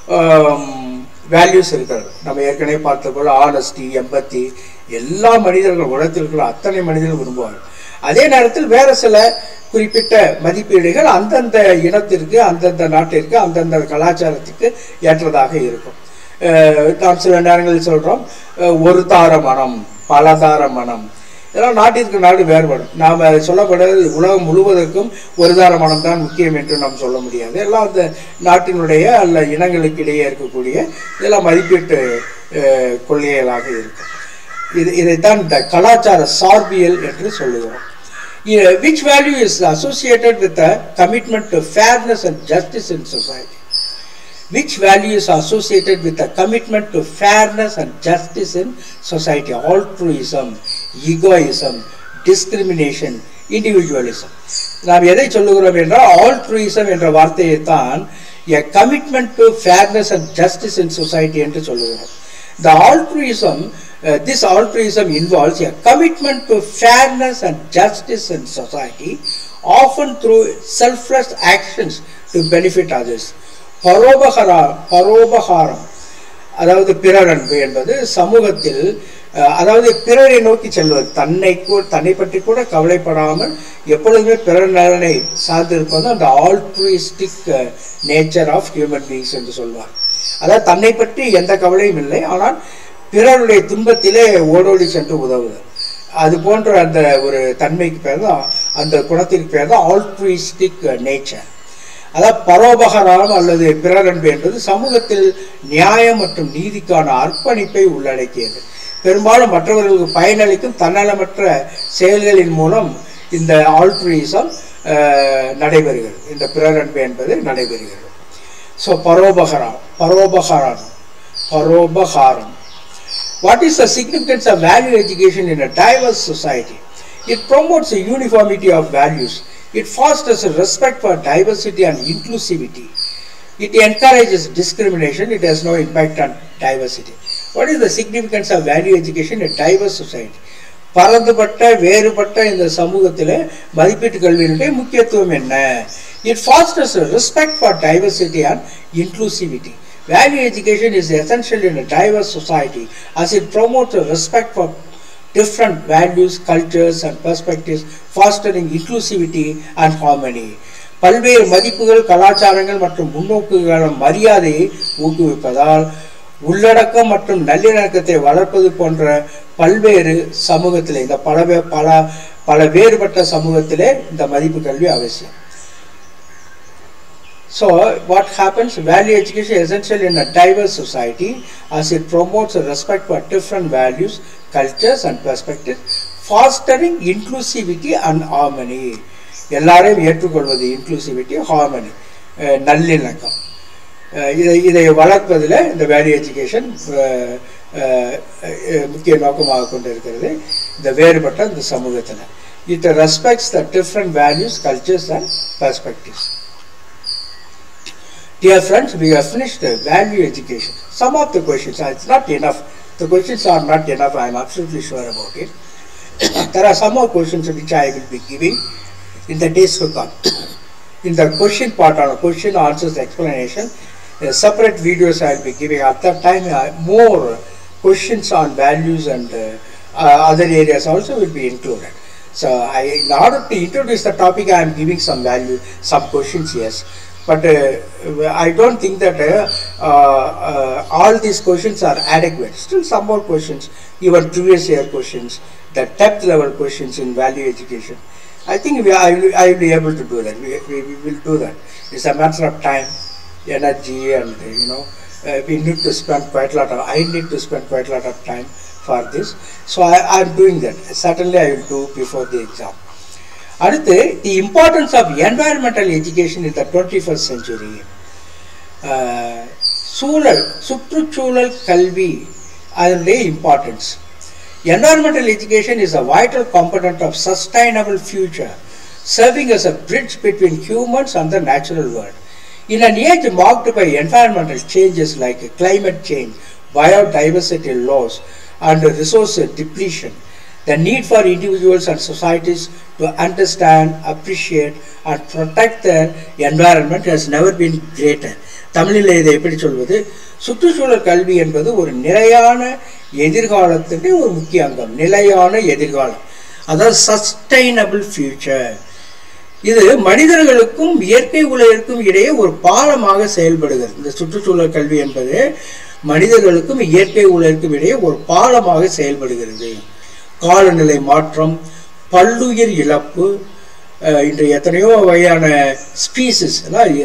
வேல்யூஸ் இருக்கிறது நம்ம ஏற்கனவே பார்த்த போல ஆனஸ்டி எம்பத்தி எல்லா மனிதர்கள் உலகத்தில் இருக்கிற அத்தனை மனிதர்கள் விரும்புவார்கள் அதே நேரத்தில் வேற சில குறிப்பிட்ட மதிப்பீடுகள் அந்தந்த இனத்திற்கு அந்தந்த நாட்டிற்கு அந்தந்த கலாச்சாரத்துக்கு ஏற்றதாக இருக்கும் அஹ் நாம் சில நேரங்களில் சொல்றோம் அஹ் ஒரு தார மனம் பலதார மனம் இதெல்லாம் நாட்டிற்கு நாடு வேறுபடும் நாம் சொல்லப்படுறது உலகம் முழுவதற்கும் ஒரு தார மனம் தான் முக்கியம் என்று நாம் சொல்ல முடியாது எல்லாம் அந்த நாட்டினுடைய அல்ல இனங்களுக்கு இடையே இருக்கக்கூடிய இதெல்லாம் மதிப்பீட்டு அஹ், கொள்கைகளாக இருக்கும் இது இதைத்தான் இந்த கலாச்சார சார்பியல் என்று சொல்லுகிறோம் Yeah, which value is associated with a commitment to fairness and justice in society? Which value is associated with a commitment to fairness and justice in society? Altruism, egoism, discrimination, individualism. நாம் எதை சொல்லுகிறோம் என்றால் altruism என்ற வார்த்தையை தான் a commitment to fairness and justice in society என்று சொல்லுகிறோம் The altruism, uh, this altruism involves a commitment to fairness and justice in society, often through selfless actions to benefit others. பரோபகரா பரோபகாரம் அதாவது பிறர் அன்பு என்பது சமூகத்தில் அஹ், அதாவது பிறரை நோக்கி செல்வது தன்னை கூட தன்னை பற்றி கூட கவலைப்படாமல் எப்பொழுதுமே பிறர் நலனை சார்ந்திருப்பது அந்த altruistic nature of human beings என்று சொல்வார் அதாவது தன்னை பற்றி எந்த கவலையும் இல்லை ஆனால் பிறருடைய துன்பத்திலே ஓடோடி சென்று உதவுதல் அது போன்ற அந்த ஒரு தன்மைக்கு பேர் தான் அந்த குணத்திற்கு பேர் தான் ஆல்ட்ருயிஸ்டிக் நேச்சர் அதாவது பரோபகாரம் அல்லது பிறரன்பு என்பது சமூகத்தில் நியாயம் மற்றும் நீதிக்கான அர்ப்பணிப்பை உள்ளடக்கியது பெரும்பாலும் மற்றவர்களுக்கு பயனளிக்கும் தன்னலமற்ற செயல்களின் மூலம் இந்த ஆல்ட்ருயிசம் நடைபெறுகிறது இந்த பிறரன்பு என்பது நடைபெறுகிறது ஸோ பரோபகாரம் பரோபகாரம் பரோபகாரம் What is the significance of value education in a diverse society? It promotes a uniformity of values. It fosters a respect for diversity and inclusivity. It encourages discrimination. It has no impact on diversity. What is the significance of value education in a diverse society? பரந்துபட்ட வேறுபட்ட இந்த சமூகத்தில் மதிப்பீட்டு கல்வியினுடைய முக்கியத்துவம் என்ன it fosters respect for diversity and inclusivity Value education is essential in a diverse society as it promotes a respect for different values, cultures, and perspectives, fostering inclusivity and harmony. பல்வேறு மதிப்புகள் கலாச்சாரங்கள் மற்றும் முன்னோக்குகள மரியாதையை ஊக்குவிப்பதால் உள்ளடக்கம் மற்றும் நல்லிணக்கத்தை வளர்ப்பது போன்ற பல்வேறு சமூகத்திலே இந்த பல வே- பல பல வேறுபட்ட சமூகத்திலே இந்த மதிப்பு கல்வி அவசியம் So, what happens? Value education is essential in a diverse society as it promotes a respect for different values, cultures, and perspectives, fostering inclusivity and harmony. எல்லாரையும் ஏற்றுக்கொள்வது இன்க்ளூசிவிட்டி ஹார்மனி நல்லிணக்கம் அஹ் இதை இதை வளர்ப்பதில் இந்த வேல்யூ எஜுகேஷன் அஹ், அஹ், முக்கிய நோக்கமாக கொண்டிருக்கிறது இந்த வேறுபட்ட இந்த சமூகத்தில் it respects the different values cultures and perspectives Dear friends, we have finished the value education. Some of the questions, uh, it's not enough. The questions are not enough, I am absolutely sure about it. there are some more questions which I will be giving in the days to come. in the question part on question answers explanation, uh, separate videos I will be giving. At that time, uh, more questions on values and uh, uh, other areas also will be included. So, I, in order to introduce the topic, I am giving some value, some questions, yes. But uh, I don't think that uh, uh, uh, all these questions are adequate. Still, some more questions, even previous year questions, the depth level questions in value education. I think we are, I, will, I will be able to do that. We, we, we will do that. It's a matter of time, energy, and uh, you know, uh, we need to spend quite a lot of. I need to spend quite a lot of time for this. So I am doing that. Certainly, I will do before the exam. அடுத்து the importance of environmental education in the twenty first century சூழல் சுற்றுச்சூழல் கல்வி அதனுடைய importance Environmental education is a vital component of sustainable future, serving as a bridge between humans and the natural world. In an age marked by environmental changes like climate change, biodiversity loss, and resource depletion, the need for individuals and societies to understand, appreciate, and protect their environment has never been greater. தமிழில் இதை எப்படி சொல்வது சுற்றுச்சூழல் கல்வி என்பது ஒரு நிலையான எதிர்காலத்தினுடைய ஒரு முக்கிய அங்கம் நிலையான எதிர்காலம் அதாவது சஸ்டைனபிள் ஃபியூச்சர் இது மனிதர்களுக்கும் இயற்கை உலகிற்கும் இடையே ஒரு பாலமாக செயல்படுகிறது இந்த சுற்றுச்சூழல் கல்வி என்பது மனிதர்களுக்கும் இயற்கை உலகிற்கும் இடையே ஒரு பாலமாக செயல்படுகிறது காலநிலை மாற்றம் பல்லுயிர் இழப்பு அஹ், இன்று எத்தனையோ வகையான ஸ்பீசிஸ்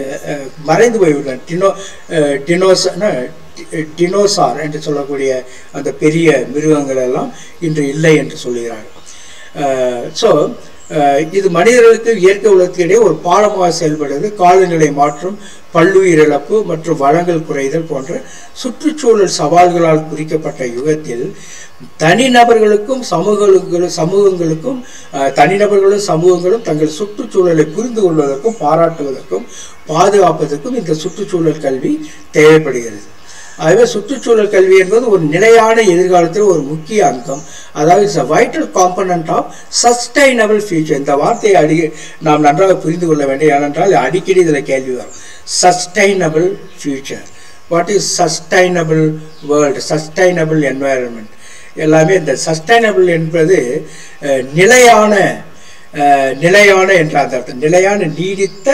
மறைந்து போய்விட்டன டினோ அஹ், டினோஸ் என்ன, டி- டினோசார் என்று சொல்லக்கூடிய அந்த பெரிய மிருகங்கள் எல்லாம் இன்று இல்லை என்று சொல்லுகிறார்கள் ஸோ இது மனிதர்களுக்கு இயற்கை உலகத்துக்கு இடையே ஒரு பாலமாக செயல்படுகிறது காலநிலை மாற்றம் பல்லுயிர் இழப்பு மற்றும் வளங்கள் குறைதல் போன்ற சுற்றுச்சூழல் சவால்களால் குறிக்கப்பட்ட யுகத்தில் தனிநபர்களுக்கும் சமூகங்களுக்கும் சமூகங்களுக்கும் அஹ், தனிநபர்களும் சமூகங்களும் தங்கள் சுற்றுச்சூழலை புரிந்து கொள்வதற்கும் பாராட்டுவதற்கும் பாதுகாப்பதற்கும் இந்த சுற்றுச்சூழல் கல்வி தேவைப்படுகிறது ஆகவே சுற்றுச்சூழல் கல்வி என்பது ஒரு நிலையான எதிர்காலத்தில் ஒரு முக்கிய அங்கம் அதாவது it's a vital component of sustainable future இந்த வார்த்தையை அடி நாம் நன்றாக புரிந்து கொள்ள வேண்டும் ஏனென்றால் அடிக்கடி இதில் கேள்வி வரும் sustainable future what is sustainable world sustainable environment எல்லாமே இந்த சஸ்டைனபிள் என்பது அஹ், நிலையான அஹ், நிலையான என்ற அந்த அர்த்தம் நிலையான நீடித்த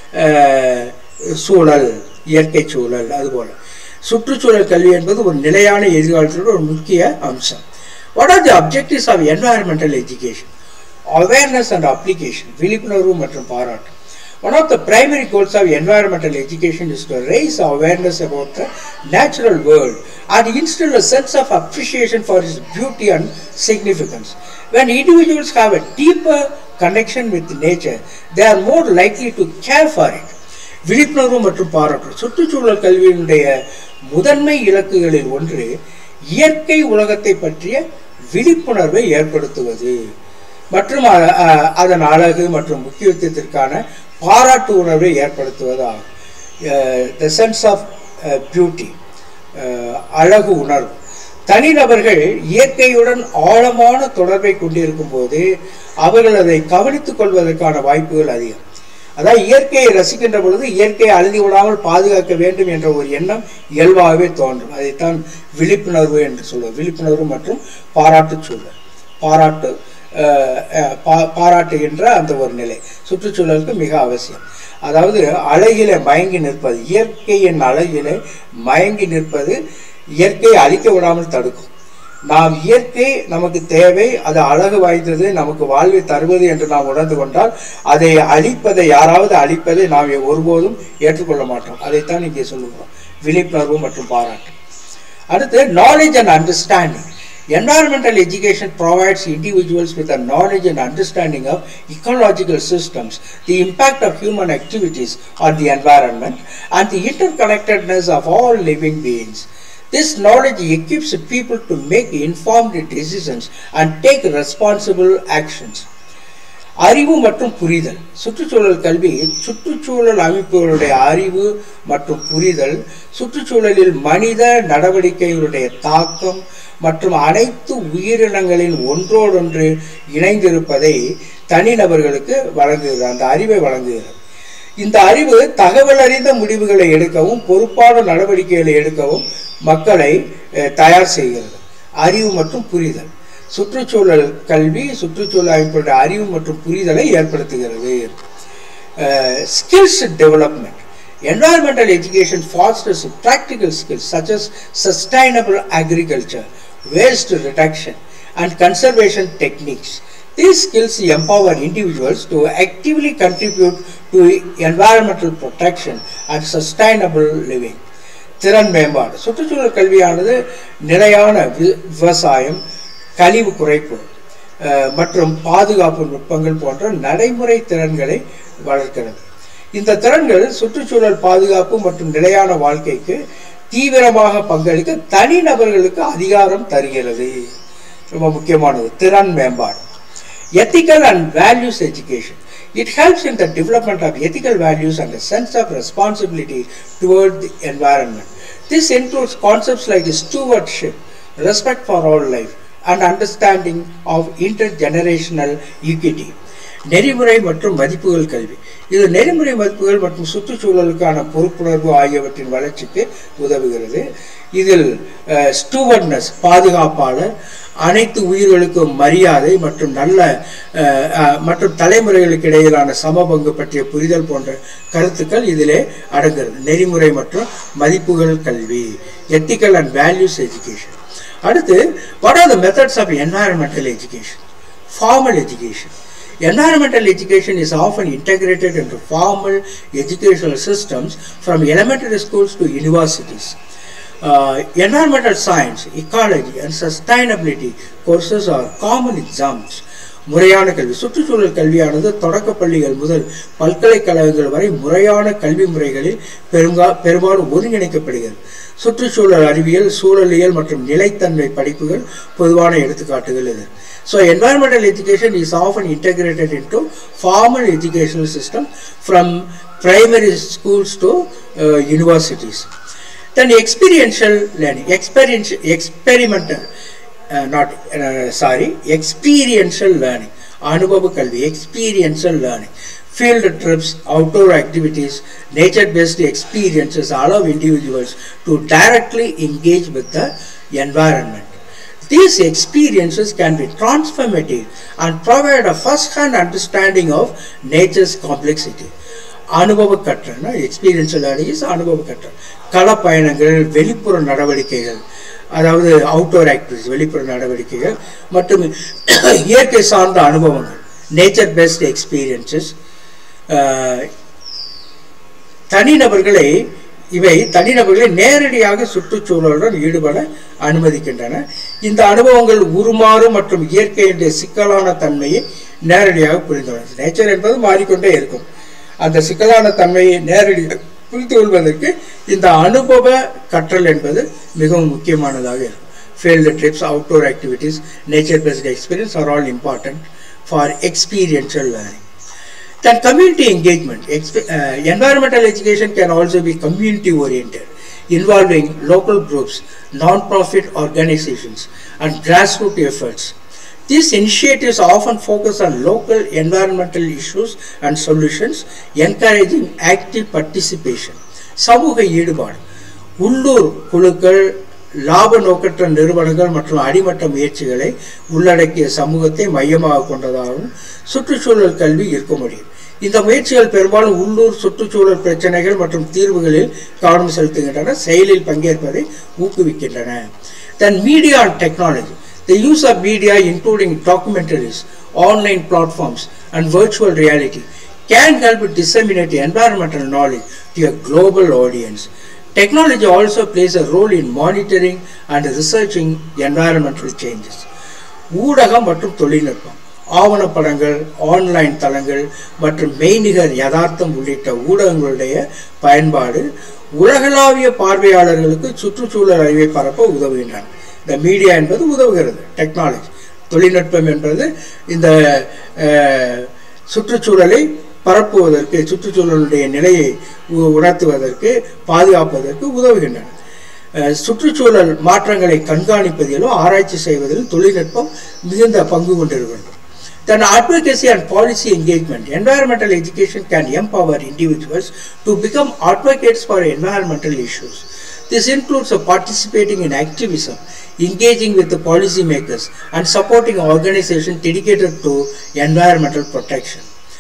அஹ், சூழல் இயற்கை சூழல் அதுபோல சுற்றுச்சூழல் கல்வி என்பது ஒரு நிலையான எதிர்காலத்தில் ஒரு முக்கிய அம்சம் what are the objectives of environmental education awareness and application விழிப்புணர்வு மற்றும் பாராட்டு One of the primary goals of environmental education is to raise awareness about the natural world and instill a sense of appreciation for its beauty and significance. When individuals have a deeper connection with nature, they are more likely to care for it. விழிப்புணர்வு மற்றும் பாராட்டு சுற்றுச்சூழல் கல்வியினுடைய முதன்மை இலக்குகளில் ஒன்று இயற்கை உலகத்தை பற்றிய விழிப்புணர்வை ஏற்படுத்துவது மற்றும் அ- அ- அதன் அழகு மற்றும் முக்கியத்துவத்திற்கான பாராட்டு உணர்வை ஏற்படுத்துவதாகும் த சென்ஸ் ஆஃப் பியூட்டி அழகு உணர்வு தனிநபர்கள் இயற்கையுடன் ஆழமான தொடர்பை கொண்டிருக்கும் போது அவர்கள் அதை கவனித்துக் கொள்வதற்கான வாய்ப்புகள் அதிகம் அதாவது இயற்கையை ரசிக்கின்ற பொழுது இயற்கையை அழுதி விடாமல் பாதுகாக்க வேண்டும் என்ற ஒரு எண்ணம் இயல்பாகவே தோன்றும் அதைத்தான் விழிப்புணர்வு என்று சொல்லுவோம் விழிப்புணர்வு மற்றும் பாராட்டு சூழல் பாராட்டு அஹ், அஹ், பா- பாராட்டுகின்ற அந்த ஒரு நிலை சுற்றுச்சூழலுக்கு மிக அவசியம் அதாவது அழகிலே மயங்கி நிற்பது இயற்கையின் அழகிலே மயங்கி நிற்பது இயற்கையை அழிக்க விடாமல் தடுக்கும் நாம் இயற்கை நமக்கு தேவை அது அழகு வாய்ந்தது நமக்கு வாழ்வை தருவது என்று நாம் உணர்ந்து கொண்டால் அதை அழிப்பதை யாராவது அழிப்பதை நாம் ஒருபோதும் ஏற்றுக்கொள்ள மாட்டோம் அதைத்தான் இங்கே சொல்லுகிறோம் விழிப்புணர்வு மற்றும் பாராட்டு அடுத்து knowledge and understanding environmental education provides individuals with a knowledge and understanding of ecological systems the impact of human activities on the environment and the interconnectedness of all living beings This knowledge equips people to make informed decisions and take responsible actions. அறிவு மற்றும் புரிதல் சுற்றுச்சூழல் கல்வி சுற்றுச்சூழல் அமைப்புகளுடைய அறிவு மற்றும் புரிதல் சுற்றுச்சூழலில் மனித நடவடிக்கைகளுடைய தாக்கம் மற்றும் அனைத்து உயிரினங்களின் ஒன்றோடொன்று இணைந்திருப்பதை தனிநபர்களுக்கு வழங்குகிறது அந்த அறிவை வழங்குகிறது இந்த அறிவு தகவல் அறிந்த முடிவுகளை எடுக்கவும் பொறுப்பான நடவடிக்கைகளை எடுக்கவும் மக்களை அஹ், தயார் செய்கிறது அறிவு மற்றும் புரிதல் சுற்றுச்சூழல் கல்வி சுற்றுச்சூழல் அமைப்புடைய அறிவு மற்றும் புரிதலை ஏற்படுத்துகிறது skills development. Environmental education fosters practical skills such as sustainable agriculture, waste reduction, and conservation techniques. These skills empower individuals to actively contribute to environmental protection and sustainable living. திறன் மேம்பாடு சுற்றுச்சூழல் கல்வியானது நிலையான வி- விவசாயம் கழிவு குறைப்பு அஹ், மற்றும் பாதுகாப்பு நுட்பங்கள் போன்ற நடைமுறை திறன்களை வளர்க்கிறது இந்த திறன்கள் சுற்றுச்சூழல் பாதுகாப்பு மற்றும் நிலையான வாழ்க்கைக்கு தீவிரமாக பங்களிக்க தனிநபர்களுக்கு அதிகாரம் தருகிறது ரொம்ப முக்கியமானது திறன் மேம்பாடு ethical and values education it helps in the development of ethical values and a sense of responsibility toward the environment this includes concepts like stewardship respect for all life and understanding of intergenerational equity நெறிமுறை மற்றும் மதிப்புகள் கல்வி இது நெறிமுறை மதிப்புகள் மற்றும் சுற்றுச்சூழலுக்கான பொறுப்புணர்வு ஆகியவற்றின் வளர்ச்சிக்கு உதவுகிறது இதில் ஸ்டூவர்ட்னஸ் பாதுகாப்பாளர் அனைத்து உயிர்களுக்கும் மரியாதை மற்றும் நல்ல அஹ், அஹ், மற்றும் தலைமுறைகளுக்கு இடையிலான சமபங்கு பற்றிய புரிதல் போன்ற கருத்துக்கள் இதிலே அடங்குகிறது நெறிமுறை மற்றும் மதிப்புகள் கல்வி எத்திக்கல் அண்ட் வேல்யூஸ் எஜுகேஷன் அடுத்து what are the methods of environmental education formal education. Environmental education is often integrated into formal educational systems from elementary schools to universities. Uh, environmental science, ecology, and sustainability courses are common exams. முறையான கல்வி சுற்றுச்சூழல் கல்வியானது தொடக்க பள்ளிகள் முதல் பல்கலைக்கழகங்கள் வரை முறையான கல்வி முறைகளில் பெருங்கா பெரும்பாலும் ஒருங்கிணைக்கப்படுகிறது சுற்றுச்சூழல் அறிவியல் சூழலியல் மற்றும் நிலைத்தன்மை படிப்புகள் பொதுவான எடுத்துக்காட்டுகள் இது so environmental education is often integrated into formal educational system from primary schools to uh, universities. Then experiential learning, experience, experimental, uh, not uh, sorry, experiential learning, அனுபவ கல்வி experiential learning. Field trips, outdoor activities, nature-based experiences allow individuals to directly engage with the environment. These experiences can be transformative and provide a first-hand understanding of nature's complexity. அனுபவ கற்றல்னா experiential learning is அனுபவ கற்றல் களப்பயணங்கள் வெளிப்புற நடவடிக்கைகள் அதாவது outdoor activities வெளிப்புற நடவடிக்கைகள் மற்றும் இயற்கை சார்ந்த அனுபவங்கள் நேச்சர் பெஸ்ட் எக்ஸ்பீரியன்சஸ் தனிநபர்களை இவை தனிநபர்களை நேரடியாக சுற்றுச்சூழலுடன் ஈடுபட அனுமதிக்கின்றன இந்த அனுபவங்கள் உருமாறு மற்றும் இயற்கையுடைய சிக்கலான தன்மையை நேரடியாக புரிந்து நேச்சர் என்பது மாறிக்கொண்டே இருக்கும் அந்த சிக்கலான தன்மையை நேரடியாக புரிந்து கொள்வதற்கு இந்த அனுபவ கற்றல் என்பது மிகவும் முக்கியமானதாக இருக்கும் field trips outdoor activities nature based experience are all important for experiential learning Then community engagement. Exp- uh, environmental education can also be community oriented, involving local groups, non-profit organizations, and grassroots efforts. These initiatives often focus on local environmental issues and solutions, encouraging active participation. சமூக ஈடுபாடு உள்ளூர் குழுக்கள் லாப நோக்கற்ற நிறுவனங்கள் மற்றும் அடிமட்ட முயற்சிகளை உள்ளடக்கிய சமூகத்தை மையமாக கொண்டதாகவும் சுற்றுச்சூழல் கல்வி இருக்க முடியும் இந்த முயற்சிகள் பெரும்பாலும் உள்ளூர் சுற்றுச்சூழல் பிரச்சனைகள் மற்றும் தீர்வுகளில் கவனம் செலுத்துகின்றன செயலில் பங்கேற்பதை ஊக்குவிக்கின்றன then media and technology The use of media, including documentaries, online platforms, and virtual reality, can help disseminate environmental knowledge to a global audience. Technology also plays a role in monitoring and researching environmental changes. ஊடகம் மற்றும் தொழில்நுட்பம் ஆவணப்படங்கள் online தளங்கள் மற்றும் மெய்நிகர் யதார்த்தம் உள்ளிட்ட ஊடகங்களுடைய பயன்பாடு உலகளாவிய பார்வையாளர்களுக்கு சுற்றுச்சூழல் அறிவை பரப்ப உதவுகின்றன இந்த மீடியா என்பது உதவுகிறது டெக்னாலஜி தொழில்நுட்பம் என்பது இந்த அஹ், சுற்றுச்சூழலை பரப்புவதற்கு சுற்றுச்சூழலுடைய நிலையை உ- உணர்த்துவதற்கு பாதுகாப்பதற்கு உதவுகின்றன அஹ், சுற்றுச்சூழல் மாற்றங்களை கண்காணிப்பதிலும் ஆராய்ச்சி செய்வதிலும் தொழில்நுட்பம் மிகுந்த பங்கு கொண்டிருக்கிறது Then advocacy and policy engagement. Environmental education can empower individuals to become advocates for environmental issues. This includes uh, participating in activism, engaging with the policymakers, and supporting organizations dedicated to environmental protection.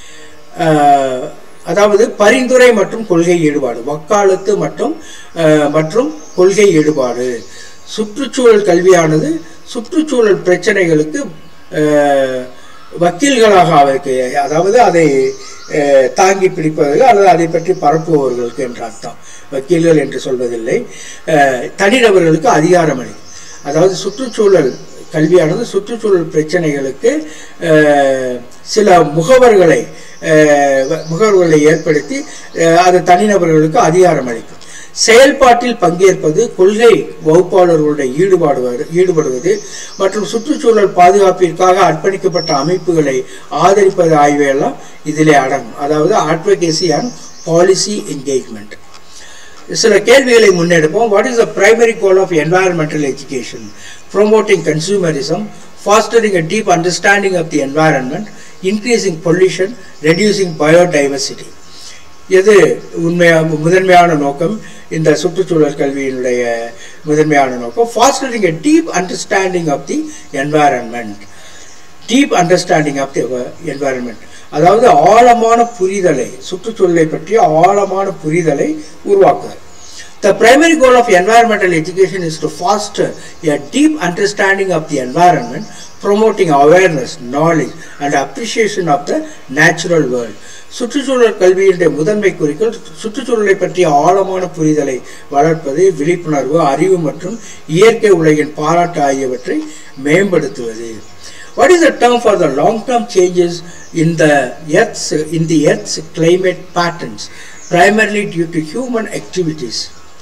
அஹ், அதாவது பரிந்துரை மற்றும் கொள்கை ஈடுபாடு வக்காலத்து மற்றும் அஹ், மற்றும் கொள்கை ஈடுபாடு சுற்றுச்சூழல் கல்வியானது சுற்றுச்சூழல் பிரச்சனைகளுக்கு அஹ், வக்கீல்களாக அவருக்கு அதாவது அதை அஹ், தாங்கி பிடிப்பவர்கள் அல்லது அதை பற்றி பரப்புபவர்களுக்கு என்று அர்த்தம் வக்கீல்கள் என்று சொல்வதில்லை அஹ், தனிநபர்களுக்கு அதிகாரம் அளிக்கும் அதாவது சுற்றுச்சூழல் கல்வியானது சுற்றுச்சூழல் பிரச்சனைகளுக்கு அஹ், சில முகவர்களை அஹ், வ- முகவர்களை ஏற்படுத்தி அஹ், அது தனிநபர்களுக்கு அதிகாரம் அளிக்கும் செயல்பாட்டில் பங்கேற்பது கொள்கை வகுப்பாளர்களுடைய ஈடுபாடு ஈடுபடுவது மற்றும் சுற்றுச்சூழல் பாதுகாப்பிற்காக அர்ப்பணிக்கப்பட்ட அமைப்புகளை ஆதரிப்பது ஆகியவையெல்லாம் இதிலே அடங்கும் அதாவது அட்வொகேசி அண்ட் பாலிசி என்கேஜ்மெண்ட் சில கேள்விகளை முன்னெடுப்போம் what is the primary goal of environmental education promoting consumerism fostering a deep understanding of the environment increasing pollution reducing biodiversity எது உண்மையா முதன்மையான நோக்கம் இந்த சுற்றுச்சூழல் கல்வியினுடைய முதன்மையான நோக்கம் fostering a deep understanding of the environment deep understanding of the environment அதாவது ஆழமான புரிதலை சுற்றுச்சூழலை பற்றிய ஆழமான புரிதலை உருவாக்குதல் The primary goal of environmental education is to foster a deep understanding of the environment, promoting awareness, knowledge, and appreciation of the natural world. சுற்றுச்சூழல் கல்வியினுடைய முதன்மை குறிக்கோள் சுற்றுச்சூழலை பற்றிய ஆழமான புரிதலை வளர்ப்பது விழிப்புணர்வு அறிவு மற்றும் இயற்கை உலகின் பாராட்டு ஆகியவற்றை மேம்படுத்துவது What is the term for the long-term changes in the Earth's in the Earth's climate patterns, primarily due to human activities?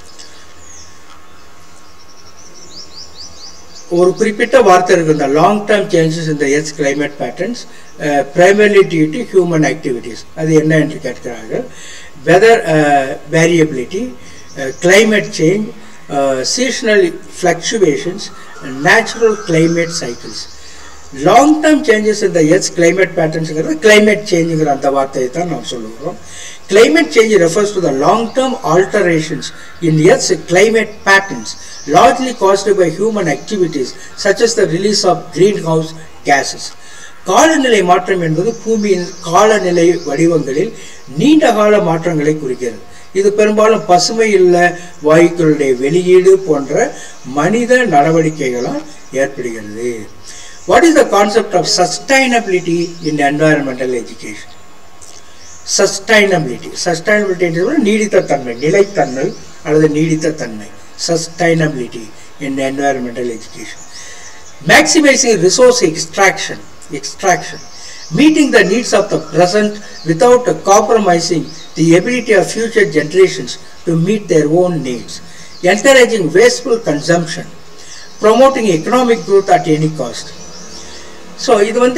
ஒரு குறிப்பிட்ட வார்த்தை இருக்கு இந்த லாங் டேர்ம் சேஞ்சஸ் இந்த earth climate patterns primarily due to human activities அது என்ன என்று கேட்கிறார்கள் weather variability climate change seasonal fluctuations natural climate cycles long term changes இந்த எர்த் கிளைமேட் பேட்டர்ன்ஸுங்கிறது கிளைமேட் சேஞ்சுங்கிற அந்த வார்த்தையை தான் நாம் சொல்லுகிறோம் climate change refers to the long-term alterations in Earth's climate patterns, largely caused by human activities such as the release of greenhouse gases. காலநிலை மாற்றம் என்பது பூமியின் காலநிலை வடிவங்களில் நீண்ட கால மாற்றங்களை குறிக்கிறது இது பெரும்பாலும் பசுமை இல்ல வாயுக்களுடைய வெளியீடு போன்ற மனித நடவடிக்கைகளால் ஏற்படுகிறது what is the concept of sustainability in environmental education sustainability sustainability என்றது நீடித்த தன்மை நிலைத்தன்மை அல்லது நீடித்த தன்மை sustainability in environmental education maximizing resource extraction extraction meeting the needs of the present without compromising the ability of future generations to meet their own needs encouraging wasteful consumption promoting economic growth at any cost so இது வந்து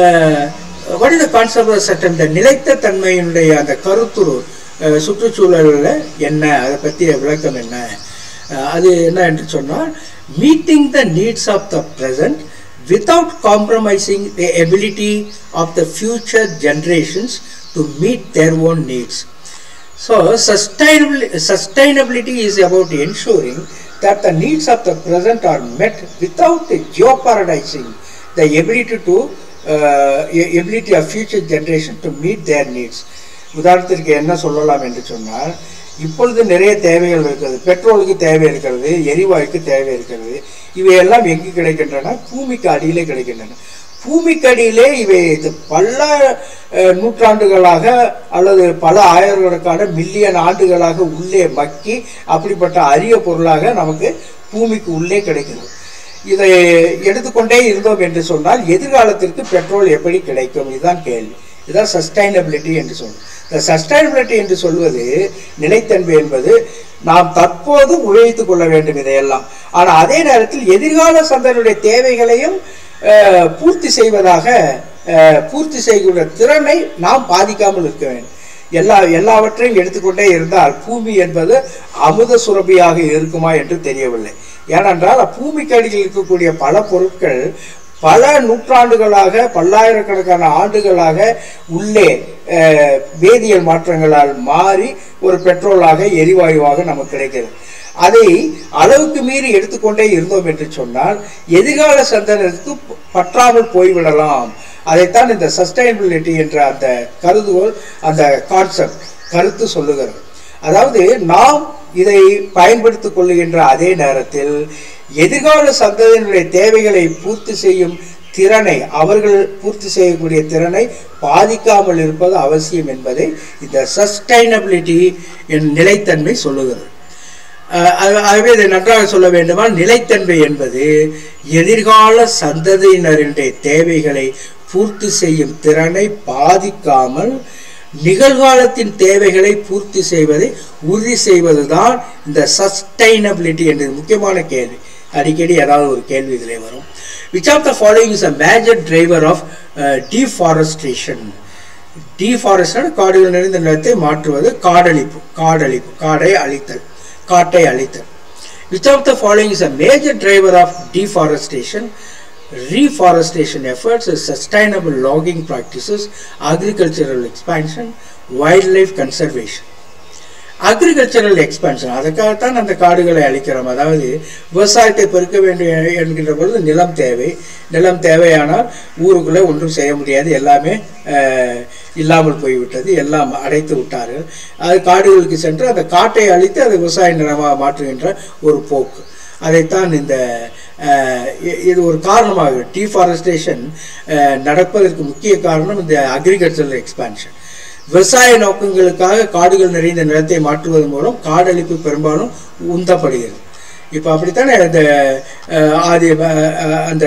what is the concept சட்டம் இந்த நிலைத்த தன்மையினுடைய அந்த கருத்துரு அஹ், சுற்றுச்சூழல்ல என்ன அதை பற்றிய விளக்கம் என்ன அஹ், அது என்ன என்று சொன்னால் meeting the needs of the present without compromising the ability of the future generations to meet their own needs. So, sustainability, sustainability is about ensuring that the needs of the present are met without jeopardizing the ability to uh, ability of future generation to meet their needs. உதாரணத்திற்கு என்ன சொல்லலாம் என்று சொன்னால் இப்பொழுது நிறைய தேவைகள் இருக்கிறது பெட்ரோலுக்கு தேவை இருக்கிறது எரிவாயுக்கு தேவை இருக்கிறது இவையெல்லாம் எங்கு கிடைக்கின்றன பூமிக்கு அடியிலே கிடைக்கின்றன பூமிக்கு அடியிலே இவை இது பல அஹ், நூற்றாண்டுகளாக அல்லது பல ஆயிரக்கணக்கான மில்லியன் ஆண்டுகளாக உள்ளே மக்கி அப்படிப்பட்ட அரிய பொருளாக நமக்கு பூமிக்கு உள்ளே கிடைக்கிறது இதை எடுத்துக்கொண்டே இருந்தோம் என்று சொன்னால் எதிர்காலத்திற்கு பெட்ரோல் எப்படி கிடைக்கும் இதுதான் கேள்வி இதுதான் சஸ்டைனபிலிட்டி என்று சொல்றோம் இந்த சஸ்டைனபிலிட்டி என்று சொல்வது நிலைத்தன்மை என்பது நாம் தற்போது உழைத்துக் கொள்ள வேண்டும் இதையெல்லாம் ஆனால் அதே நேரத்தில் எதிர்கால சந்தனுடைய தேவைகளையும் அஹ், பூர்த்தி செய்வதாக அஹ், பூர்த்தி செய்கிற திறனை நாம் பாதிக்காமல் இருக்க வேண்டும் எல்லா எல்லாவற்றையும் எடுத்துக்கொண்டே இருந்தால் பூமி என்பது அமுத சுரபியாக இருக்குமா என்று தெரியவில்லை ஏனென்றால் பூமிக்கு அடியில் இருக்கக்கூடிய பல பொருட்கள் பல நூற்றாண்டுகளாக பல்லாயிரக்கணக்கான ஆண்டுகளாக உள்ளே அஹ், வேதியியல் மாற்றங்களால் மாறி ஒரு பெட்ரோலாக எரிவாயுவாக நமக்கு கிடைக்கிறது அதை அளவுக்கு மீறி எடுத்துக்கொண்டே இருந்தோம் என்று சொன்னால் எதிர்கால சந்தனத்துக்கு பற்றாமல் போய்விடலாம் அதைத்தான் இந்த சஸ்டைனபிலிட்டி என்ற அந்த கருதுகோள் அந்த கான்செப்ட் கருத்து சொல்லுகிறது அதாவது நாம் இதை பயன்படுத்திக் கொள்ளுகின்ற அதே நேரத்தில் எதிர்கால சந்ததியினுடைய தேவைகளை பூர்த்தி செய்யும் திறனை அவர்கள் பூர்த்தி செய்யக்கூடிய திறனை பாதிக்காமல் இருப்பது அவசியம் என்பதை இந்த சஸ்டைனபிலிட்டி என் நிலைத்தன்மை சொல்லுகிறது அஹ் அது- ஆகவே இதை நன்றாக சொல்ல வேண்டுமால் நிலைத்தன்மை என்பது எதிர்கால சந்ததியினருடைய தேவைகளை பூர்த்தி செய்யும் திறனை பாதிக்காமல் நிகழ்காலத்தின் தேவைகளை பூர்த்தி செய்வதை உறுதி செய்வதுதான் இந்த சஸ்டைனபிலிட்டி என்பது முக்கியமான கேள்வி அடிக்கடி ஏதாவது ஒரு கேள்வி இதில் வரும் which of the following is a major driver of deforestation deforested காடுகள் நிறைந்த நிலத்தை மாற்றுவது காடழிப்பு காடழிப்பு காடை அழித்தல் காட்டை அழித்தல் which of the following is a major driver of deforestation reforestation efforts is sustainable logging practices agricultural expansion wildlife conservation agricultural expansion அதுக்காகத்தான் அந்த காடுகளை அழிக்கிறோம் அதாவது விவசாயத்தை பெருக்க வேண்டிய என்கின்ற பொழுது நிலம் தேவை நிலம் தேவையானால் ஊருக்குள்ளே ஒன்றும் செய்ய முடியாது எல்லாமே அஹ், இல்லாமல் போய்விட்டது எல்லாம் அடைத்து விட்டார்கள் அது காடுகளுக்கு சென்று அந்த காட்டை அழித்து அதை விவசாய நிலமாக மாற்றுகின்ற ஒரு போக்கு அதைத்தான் இந்த அஹ், இ- இது ஒரு காரணமாக டீஃபாரஸ்டேஷன் நடப்பதற்கு முக்கிய காரணம் இந்த அக்ரிகல்ச்சரல் எக்ஸ்பான்ஷன் விவசாய நோக்கங்களுக்காக காடுகள் நிறைந்த நிலத்தை மாற்றுவதன் மூலம் காடழிப்பு பெரும்பாலும் உந்தப்படுகிறது இப்போ அப்படித்தானே அந்த அஹ், ஆதி அஹ், அஹ், அந்த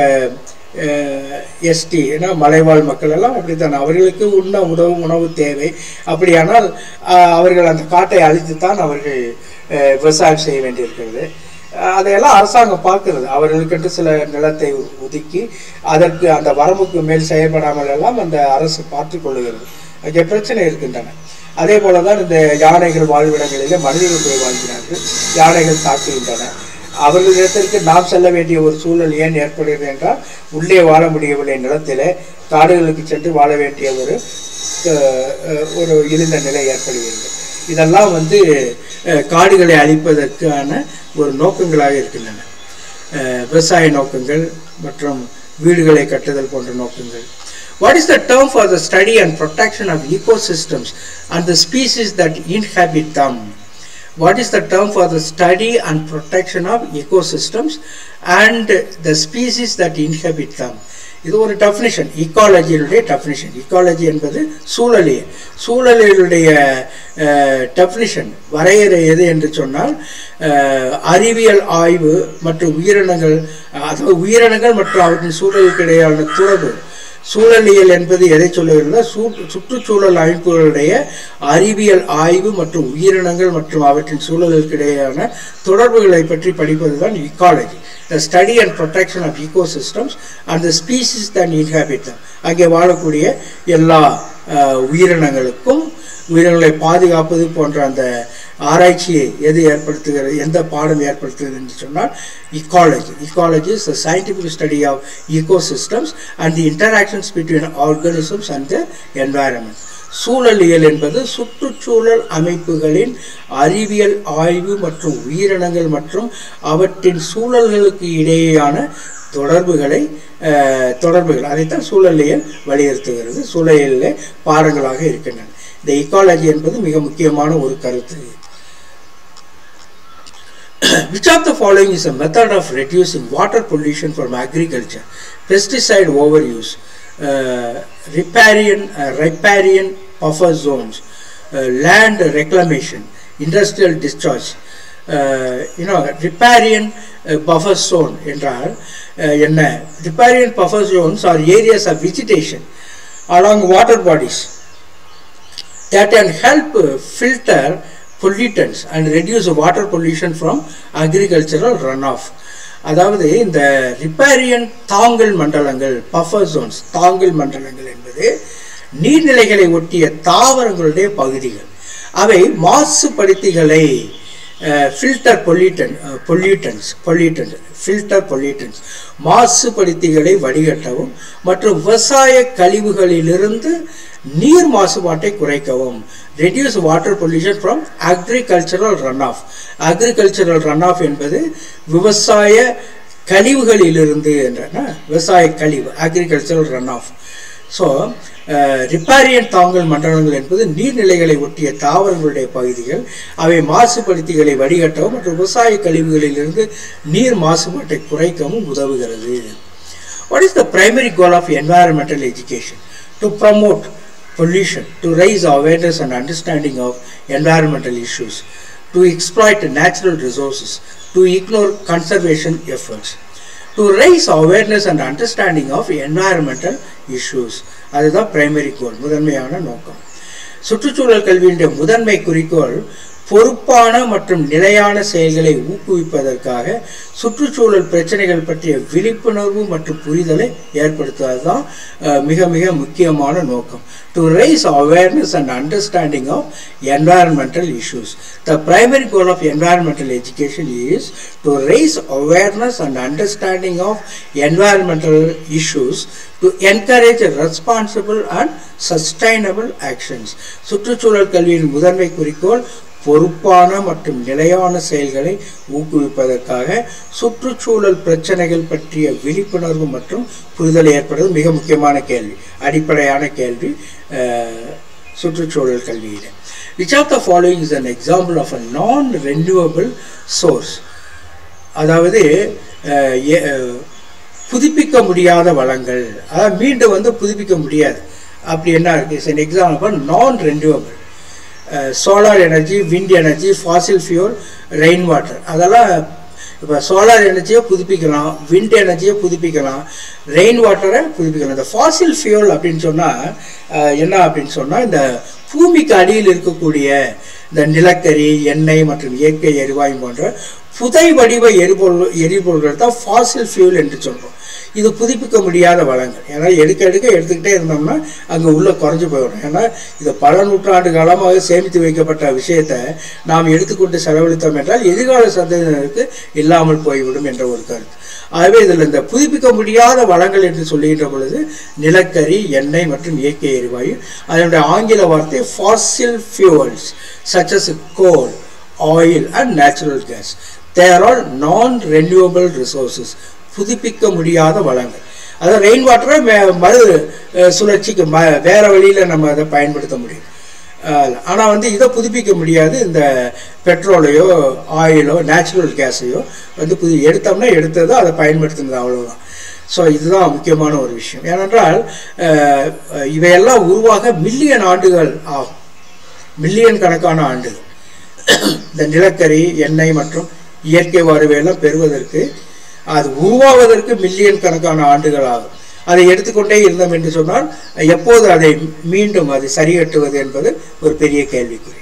எஸ்டி ஏன்னா மலைவாழ் மக்கள் எல்லாம் அப்படித்தான் அவர்களுக்கு உண்ண உணவு உணவு தேவை அப்படியானால் அஹ், அவர்கள் அந்த காட்டை அழித்துத்தான் அவர்கள் அஹ், விவசாயம் செய்ய வேண்டியிருக்கிறது அஹ், அதையெல்லாம் அரசாங்கம் பார்க்கிறது அவர்களுக்கென்று சில நிலத்தை ஒதுக்கி அதற்கு அந்த வரம்புக்கு மேல் செயல்படாமல் எல்லாம் அந்த அரசு பார்த்துக் கொள்ளுகிறது அங்கே பிரச்சனை இருக்கின்றன அதே போல தான் இந்த யானைகள் வாழ்விடங்களிலே மனிதர்கள் போய் வாழ்கிறார்கள் யானைகள் தாக்குகின்றன அவர்களிடத்திற்கு நாம் செல்ல வேண்டிய ஒரு சூழல் ஏன் ஏற்படுகிறது என்றால் உள்ளே வாழ முடியவில்லை நிலத்திலே காடுகளுக்கு சென்று வாழ வேண்டிய ஒரு அஹ், அஹ், ஒரு இழிந்த நிலை ஏற்படுகிறது இதெல்லாம் வந்து அஹ், காடுகளை அழிப்பதற்கான ஒரு நோக்கங்களாக இருக்கின்றன அஹ், விவசாய நோக்கங்கள் மற்றும் வீடுகளை கட்டுதல் போன்ற நோக்கங்கள் What is the term for the study and protection of ecosystems and the species that inhabit them? What is the term for the study and protection of ecosystems and the species that inhabit them? இது ஒரு definition ஈக்காலஜியினுடைய definition ecology என்பது சூழலியல் சூழலியலுடைய definition வரையறை எது என்று சொன்னால் அஹ், அறிவியல் ஆய்வு மற்றும் உயிரினங்கள் அதாவது உயிரினங்கள் மற்றும் அவற்றின் சூழலுக்கு இடையான தொடர்பு சூழலியல் என்பது எதை சொல்லுகிறது சூ சுற்றுச்சூழல் அமைப்புகளுடைய அறிவியல் ஆய்வு மற்றும் உயிரினங்கள் மற்றும் அவற்றின் சூழலுக்கு இடையேயான தொடர்புகளை பற்றி படிப்பது தான் ecology the study and protection of ecosystems and the species that inhabit them அங்கே வாழக்கூடிய எல்லா அஹ், உயிரினங்களுக்கும் உயிரினங்களை பாதுகாப்பது போன்ற அந்த ஆராய்ச்சியை எது ஏற்படுத்துகிறது எந்த பாடம் ஏற்படுத்துகிறது என்று சொன்னால் ecology ecology is the scientific study of ecosystems and the interactions between organisms and the environment சூழலியல் என்பது சுற்றுச்சூழல் அமைப்புகளின் அறிவியல் ஆய்வு மற்றும் உயிரினங்கள் மற்றும் அவற்றின் சூழல்களுக்கு இடையேயான தொடர்புகளை அஹ், தொடர்புகள் அதைத்தான் சூழலியல் வலியுறுத்துகிறது சூழலியலே பாடங்களாக இருக்கின்றன இந்த இக்காலஜி என்பது மிக முக்கியமான ஒரு கருத்து Which of the following is a method of reducing water pollution from agriculture? Pesticide overuse, uh, riparian, uh, riparian buffer zones, uh, land reclamation, industrial discharge, you know riparian buffer zone என்றால் uh, என்ன riparian buffer zones are areas of vegetation along water bodies that can help uh, filter pollutants and reduce water pollution from agricultural runoff அதாவது இந்த riparian தாங்கல் மண்டலங்கள் buffer Jones தாங்கல் மண்டலங்கள் என்பது நீர்நிலைகளை ஒட்டிய தாவரங்களுடைய பகுதிகள் அவை மாசுபடுத்திகளை filter pollutant pollutants pollutants filter pollutants மாசுபடுத்திகளை வடிகட்டவும் மற்றும் விவசாய கழிவுகளிலிருந்து நீர் மாசுபாட்டை குறைக்கவும் reduce water pollution from agricultural runoff agricultural runoff என்பது விவசாய கழிவுகளிலிருந்து என்றன விவசாய கழிவு agricultural runoff so riparian தாங்கல் மண்டலங்கள் என்பது நீர்நிலைகளை ஒட்டிய தாவரங்களுடைய பகுதிகள் அவை மாசுபடுத்திகளை வடிகட்டவும் மற்றும் விவசாய கழிவுகளிலிருந்து நீர் மாசுபாட்டை குறைக்கவும் உதவுகிறது What is the primary goal of environmental education? To promote pollution, to raise awareness and understanding of environmental issues, to exploit natural resources, to ignore conservation efforts, to raise awareness and understanding of environmental issues. அதுதான் primary goal முதன்மையான நோக்கம் சுற்றுச்சூழல் கல்வியினுடைய முதன்மை குறிக்கோள் பொறுப்பான மற்றும் நிலையான செயல்களை ஊக்குவிப்பதற்காக சுற்றுச்சூழல் பிரச்சனைகள் பற்றிய விழிப்புணர்வு மற்றும் புரிதலை ஏற்படுத்துவது தான் மிக மிக முக்கியமான நோக்கம் to raise awareness and understanding of environmental issues the primary goal of environmental education is to raise awareness and understanding of environmental issues to encourage responsible and sustainable actions சுற்றுச்சூழல் கல்வியின் முதன்மை குறிக்கோள் பொறுப்பான மற்றும் நிலையான செயல்களை ஊக்குவிப்பதற்காக சுற்றுச்சூழல் பிரச்சனைகள் பற்றிய விழிப்புணர்வு மற்றும் புரிதல் ஏற்படுவது மிக முக்கியமான கேள்வி அடிப்படையான கேள்வி சுற்றுச்சூழல் கல்வியில் which of the following is an example of a nonrenewable source அதாவது புதுப்பிக்க முடியாத வளங்கள் அதாவது மீண்டும் வந்து புதுப்பிக்க முடியாது அப்படி என்ன இருக்குது it's an example nonrenewable solar energy wind energy fossil fuel rain water அதெல்லாம் இப்போ சோலார் எனர்ஜியை புதுப்பிக்கலாம் விண்ட் எனர்ஜியை புதுப்பிக்கலாம் ரெயின் வாட்டரை புதுப்பிக்கலாம் இந்த ஃபாசில் ஃபியூல் அப்படின்னு சொன்னால் என்ன அப்படின்னு சொன்னால் இந்த பூமிக்கு அடியில் இருக்கக்கூடிய இந்த நிலக்கரி எண்ணெய் மற்றும் இயற்கை எரிவாயு போன்ற புதை வடிவ எரிபொருள் எரிபொருள்கள் தான் ஃபாசில் ஃபியூல் என்று சொல்கிறோம் இது புதுப்பிக்க முடியாத வளங்கள் ஏன்னா எடுக்க எடுக்க எடுத்துக்கிட்டே இருந்தோம்னா அங்கே உள்ளே குறைஞ்சி போயிடும் ஏன்னா இது பல நூற்றாண்டு காலமாக சேமித்து வைக்கப்பட்ட விஷயத்தை நாம் எடுத்துக்கொண்டு செலவழித்தோம் என்றால் எதிர்கால சந்ததியினருக்கு இல்லாமல் போய்விடும் என்ற ஒரு கருத்து ஆகவே இதில் இந்த புதுப்பிக்க முடியாத வளங்கள் என்று சொல்லுகின்ற பொழுது நிலக்கரி எண்ணெய் மற்றும் இயற்கை எரிவாயு அதனுடைய ஆங்கில வார்த்தை fossil fuels such as coal oil and natural gas they're all nonrenewable resources புதுப்பிக்க முடியாத வளங்கள் அதாவது ரெயின் வாட்டரை மறு சுழற்சிக்கு ம வேற வழியில் நம்ம அதை பயன்படுத்த முடியும் ஆனால் வந்து இதை புதுப்பிக்க முடியாது இந்த பெட்ரோலையோ ஆயிலோ நேச்சுரல் கேஸையோ வந்து புது எடுத்தோம்னா எடுத்ததோ அதை பயன்படுத்துனது அவ்வளோதான் ஸோ இதுதான் முக்கியமான ஒரு விஷயம் ஏனென்றால் இவையெல்லாம் உருவாக மில்லியன் ஆண்டுகள் ஆகும் மில்லியன் கணக்கான ஆண்டுகள் இந்த நிலக்கரி எண்ணெய் மற்றும் இயற்கை வாருவையெல்லாம் பெறுவதற்கு அது உருவாவதற்கு மில்லியன் கணக்கான ஆண்டுகள் ஆகும் அதை எடுத்துக்கொண்டே இருந்தோம் என்று சொன்னால் எப்போது அதை மீண்டும் அதை சரிகட்டுவது என்பது ஒரு பெரிய கேள்விக்குறி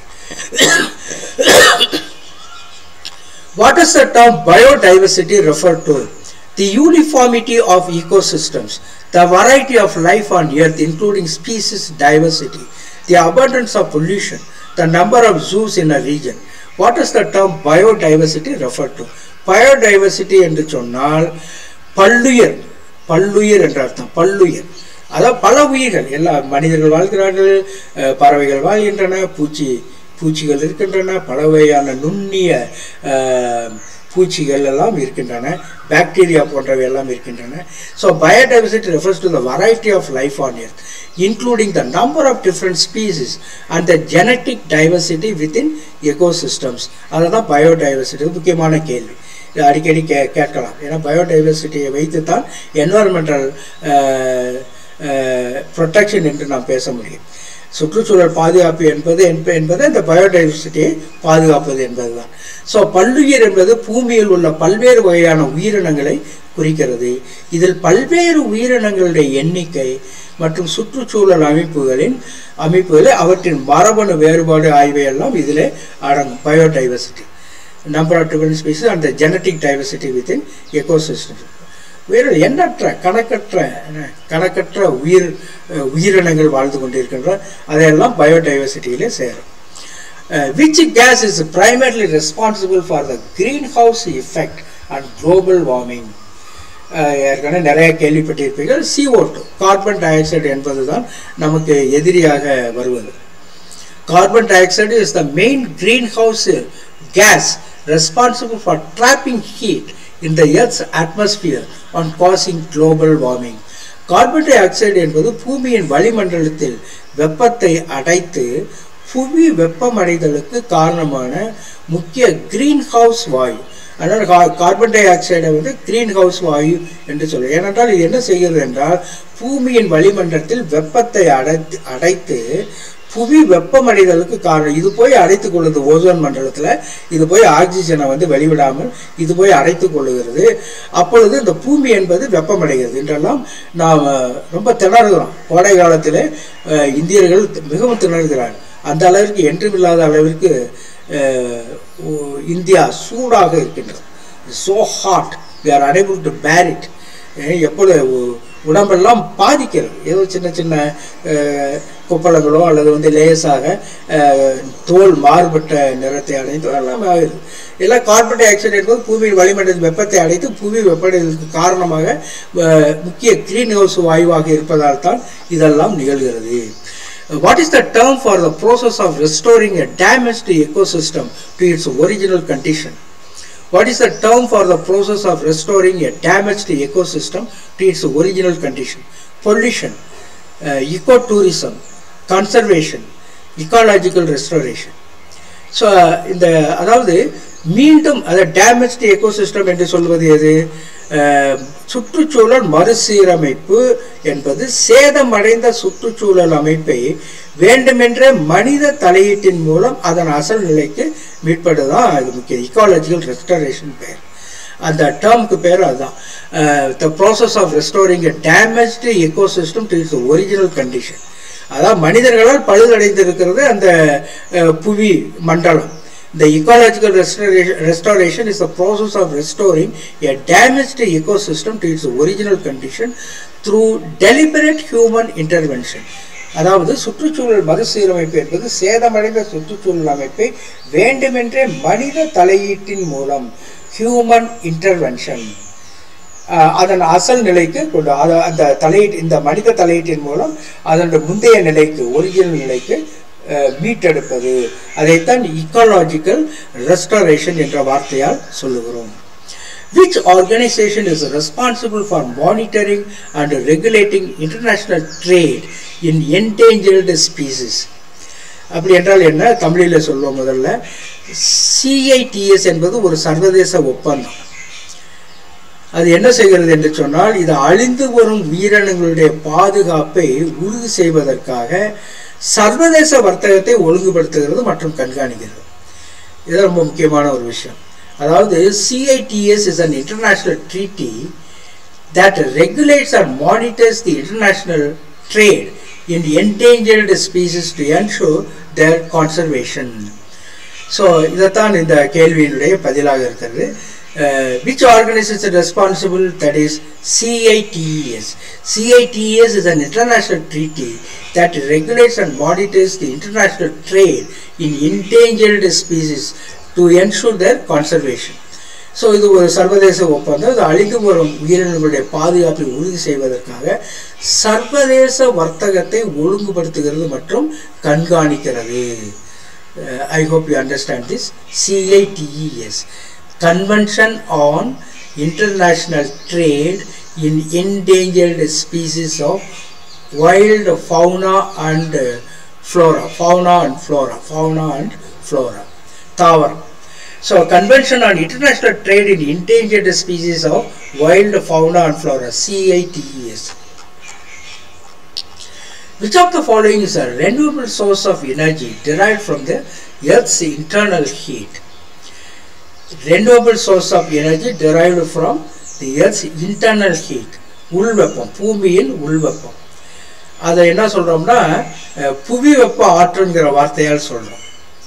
What does the term biodiversity refer to? The uniformity of ecosystems, the variety of life on earth including species diversity, the abundance of pollution, the number of zoos in a region. What does the term biodiversity refer to? Biodiversity என்று சொன்னால் பல்லுயிர் பல்லுயிர் என்ற அர்த்தம் பல்லுயிர் அதாவது பல உயிர்கள் எல்லா மனிதர்கள் வாழ்கிறார்கள் பறவைகள் வாழ்கின்றன பூச்சி பூச்சிகள் இருக்கின்றன பல வகையான நுண்ணிய பூச்சிகள் எல்லாம் இருக்கின்றன பாக்டீரியா போன்றவை எல்லாம் இருக்கின்றன so biodiversity refers to the variety of life on Earth including the number of different species and the genetic diversity within ecosystems அதுதான் பயோடைவர்சிட்டி முக்கியமான கேள்வி இது அடிக்கடி கே கேட்கலாம் ஏன்னா பயோடைவர்சிட்டியை வைத்து தான் என்வாரன்மெண்டல் ப்ரொடெக்ஷன் என்று நாம் பேச முடியும் சுற்றுச்சூழல் பாதுகாப்பு என்பது என்ப- என்பது இந்த பயோடைவர்சிட்டியை பாதுகாப்பது என்பதுதான் ஸோ பல்லுயிர் என்பது பூமியில் உள்ள பல்வேறு வகையான உயிரினங்களை குறிக்கிறது இதில் பல்வேறு உயிரினங்களுடைய எண்ணிக்கை மற்றும் சுற்றுச்சூழல் அமைப்புகளின் அமைப்புகளை அவற்றின் மரபணு வேறுபாடு ஆகியவையெல்லாம் இதிலே அடங்கும் biodiversity number of different species and genetic diversity within ecosystem வேறு எண்ணற்ற கணக்கற்ற என்ன, கணக்கற்ற உயிர் அஹ், உயிரினங்கள் வாழ்ந்து கொண்டிருக்கின்ற அதையெல்லாம் பயோடைவர்சிட்டியிலே சேரும் which gas is primarily responsible for the greenhouse house effect and global warming ஏற்கனவே நிறைய கேள்விப்பட்டிருப்பீர்கள் CO2 two carbon di oxide என்பதுதான் நமக்கு எதிரியாக வருவது Carbon dioxide is the main greenhouse gas responsible for trapping heat in the Earth's atmosphere and causing global warming. Carbon dioxide என்பது பூமியின் வளிமண்டலத்தில் வெப்பத்தை அடைத்து புவி வெப்பமடைதலுக்கு காரணமான முக்கிய கிரீன் ஹவுஸ் வாயு அதனால் கா- கார்பன் டை ஆக்சைடை வந்து கிரீன் ஹவுஸ் வாயு என்று சொல்லுவோம் ஏனென்றால் இது என்ன செய்கிறது என்றால் பூமியின் வளிமண்டலத்தில் வெப்பத்தை அடைத்து அடைத்து புவி வெப்பமடைதலுக்கு காரணம் இது போய் அடைத்துக் கொள்ளுது ஓசோன் மண்டலத்தில் இது போய் ஆக்சிஜனை வந்து வெளிவிடாமல் இது போய் அடைத்துக் கொள்ளுகிறது அப்பொழுது இந்த பூமி என்பது வெப்பமடைகிறது என்றெல்லாம் நாம் ரொம்ப திணறுகிறோம் கோடை காலத்தில் அஹ், இந்தியர்கள் மிகவும் திணறுகிறார்கள் அந்த அளவிற்கு என்றுமில்லாத அளவிற்கு அஹ், ஓ- இந்தியா சூடாக இருக்கின்றது so hot we are unable to bear it அஹ் எப்பொழுது உ- உடம்பெல்லாம் பாதிக்கிறது ஏதோ சின்ன சின்ன அஹ், கொப்பளங்களோ அல்லது வந்து லேசாக அஹ், தோல் மாறுபட்ட நிறத்தை அடைந்து எல்லாமே ஆகுது எல்லாம் கார்பன் டை ஆக்சைடு என்பது பூமியின் வளிமண்டல வெப்பத்தை அடைத்து புவி வெப்படைதலுக்கு காரணமாக அஹ், முக்கிய கிரீன் ஹவுஸ் வாயுவாக இருப்பதால் தான் இதெல்லாம் நிகழ்கிறது What is the term for the process of restoring a damaged ecosystem to its original condition? What is the term for the process of restoring a damaged ecosystem to its original condition? Pollution, uh, ecotourism, conservation, ecological restoration. So இந்த அதாவது மீண்டும் அதை damaged ecosystem என்று சொல்வது எது அஹ், சுற்றுச்சூழல் மறுசீரமைப்பு என்பது சேதமடைந்த சுற்றுச்சூழல் அமைப்பை வேண்டுமென்றே மனித தலையீட்டின் மூலம் அதன் அசல் நிலைக்கு மீட்பதுதான் இது முக்கியம் இக்காலஜிக்கல் ரெஸ்டரேஷன் பேர் அந்த டேர்முக்கு பேர் அதுதான் the process of restoring a damaged ecosystem to its original condition அதாவது மனிதர்களால் பழுதடைந்திருக்கிறது அந்த அஹ், புவி மண்டலம் The ecological restoration, restoration is the process of restoring a damaged ecosystem to its original condition through deliberate human intervention. அதாவது சுற்றுச்சூழல் மறுசீரமைப்பு என்பது சேதமடைந்த சுற்றுச்சூழல் அமைப்பை வேண்டுமென்றே மனித தலையீட்டின் மூலம் ஹியூமன் இன்டர்வென்ஷன் அதன் அசல் நிலைக்கு கொண்டு அத- அந்த தலையீட்டு இந்த மனித தலையீட்டின் மூலம் அதனுடைய முந்தைய நிலைக்கு ஒரிஜினல் நிலைக்கு அஹ், மீட்டெடுப்பது அதைத்தான் இக்காலஜிக்கல் ரெஸ்டரேஷன் என்ற வார்த்தையால் சொல்லுகிறோம் Which organization is responsible for monitoring and regulating international trade in endangered species? அப்படி என்றால் என்ன தமிழில் சொல்லுவோம் முதல்ல சிஐடிஎஸ் என்பது ஒரு சர்வதேச ஒப்பந்தம் அது என்ன செய்கிறது என்று சொன்னால் இது அழிந்து வரும் உயிரினங்களுடைய பாதுகாப்பை உறுதி செய்வதற்காக சர்வதேச வர்த்தகத்தை ஒழுங்குபடுத்துகிறது மற்றும் கண்காணிக்கிறது இது ரொம்ப முக்கியமான ஒரு விஷயம் அதாவது CITES is an international treaty that regulates and monitors the international trade in endangered species to ensure their conservation. So இதைத்தான் இந்த கேள்வியினுடைய பதிலாக இருக்கிறது which organisation responsible that is CITES CITES is an international treaty that regulates and monitors the international trade in endangered species to ensure their conservation. So இது ஒரு சர்வதேச ஒப்பந்தம் இது அழிந்து வரும் உயிரினங்களுடைய பாதுகாப்பை உறுதி செய்வதற்காக சர்வதேச வர்த்தகத்தை ஒழுங்குபடுத்துகிறது மற்றும் கண்காணிக்கிறது I hope you understand this CITES convention on international trade in endangered species of wild fauna and flora fauna and flora fauna and flora தாவரம் So, Convention on International Trade in Endangered Species of Wild Fauna and Flora, CITES. Which of the following is a renewable source of energy derived from the Earth's internal heat? Renewable source of energy derived from the Earth's internal heat. உள்வெப்பம் பூமியின் உள்வெப்பம் அதை என்ன சொல்கிறோம்னா புவி வெப்ப ஆற்றல்ங்கிற வார்த்தையால் சொல்கிறோம்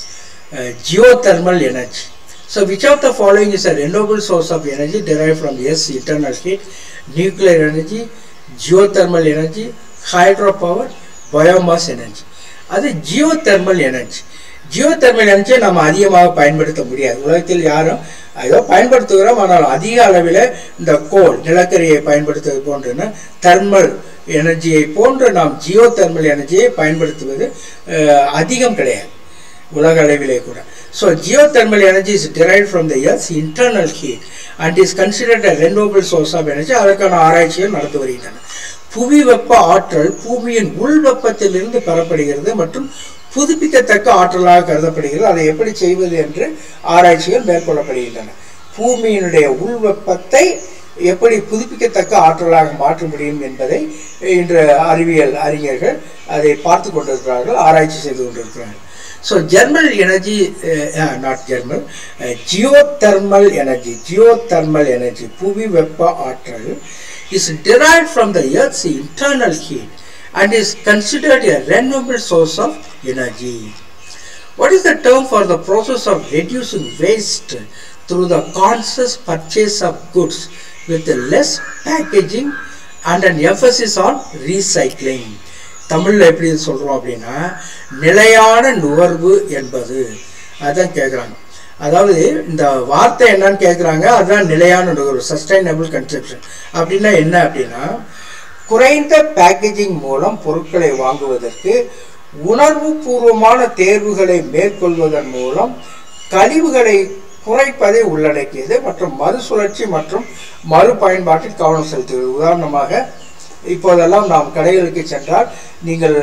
geothermal energy so which of the following is a renewable source of energy derive from its internal heat nuclear energy geothermal energy hydropower biomass energy அது ஜியோதெர்மல் எனர்ஜி ஜியோதெர்மல் எனர்ஜியை நம்ம அதிகமாக பயன்படுத்த முடியாது உலகத்தில் யாரும் ஏதோ பயன்படுத்துகிறோம் ஆனால் அதிக அளவில் இந்த கோல் நிலக்கரியை பயன்படுத்துவது போன்றன தெர்மல் எனர்ஜியை போன்று நாம் ஜியோ தெர்மல் எனர்ஜியை பயன்படுத்துவது அதிகம் கிடையாது உலக அளவிலே கூட so geothermal energy is derived from the Earth's internal heat and is considered a renewable source of energy அதற்கான ஆராய்ச்சிகள் நடந்து வருகின்றன புவி வெப்ப ஆற்றல் பூமியின் உள் வெப்பத்திலிருந்து பெறப்படுகிறது மற்றும் புதுப்பிக்கத்தக்க ஆற்றலாக கருதப்படுகிறது அதை எப்படி செய்வது என்று ஆராய்ச்சிகள் மேற்கொள்ளப்படுகின்றன பூமியினுடைய உள் வெப்பத்தை எப்படி புதுப்பிக்கத்தக்க ஆற்றலாக மாற்ற முடியும் என்பதை இன்று அறிவியல் அறிஞர்கள் அதை பார்த்து கொண்டிருக்கிறார்கள் ஆராய்ச்சி செய்து கொண்டிருக்கிறார்கள் so thermal energy not thermal geothermal energy geothermal energy புவி வெப்ப ஆற்றல் is derived from the earth's internal heat and is considered a renewable source of energy. What is the term for the process of reducing waste through the conscious purchase of goods with less packaging and an emphasis on recycling? தமிழில் எப்படி சொல்கிறோம் அப்படின்னா நிலையான நுகர்வு என்பது அதான் கேட்குறாங்க அதாவது இந்த வார்த்தை என்னன்னு கேட்குறாங்க அதுதான் நிலையான நுகர்வு சஸ்டைனபிள் கன்செப்ஷன் அப்படின்னா என்ன அப்படின்னா குறைந்த பேக்கேஜிங் மூலம் பொருட்களை வாங்குவதற்கு உணர்வு பூர்வமான தேர்வுகளை மேற்கொள்வதன் மூலம் கழிவுகளை குறைப்பதை உள்ளடக்கியது மற்றும் மறுசுழற்சி மற்றும் மறுபயன்பாட்டில் கவனம் செலுத்துகிறது உதாரணமாக இப்போதெல்லாம் நாம் கடைகளுக்கு சென்றால் நீங்கள்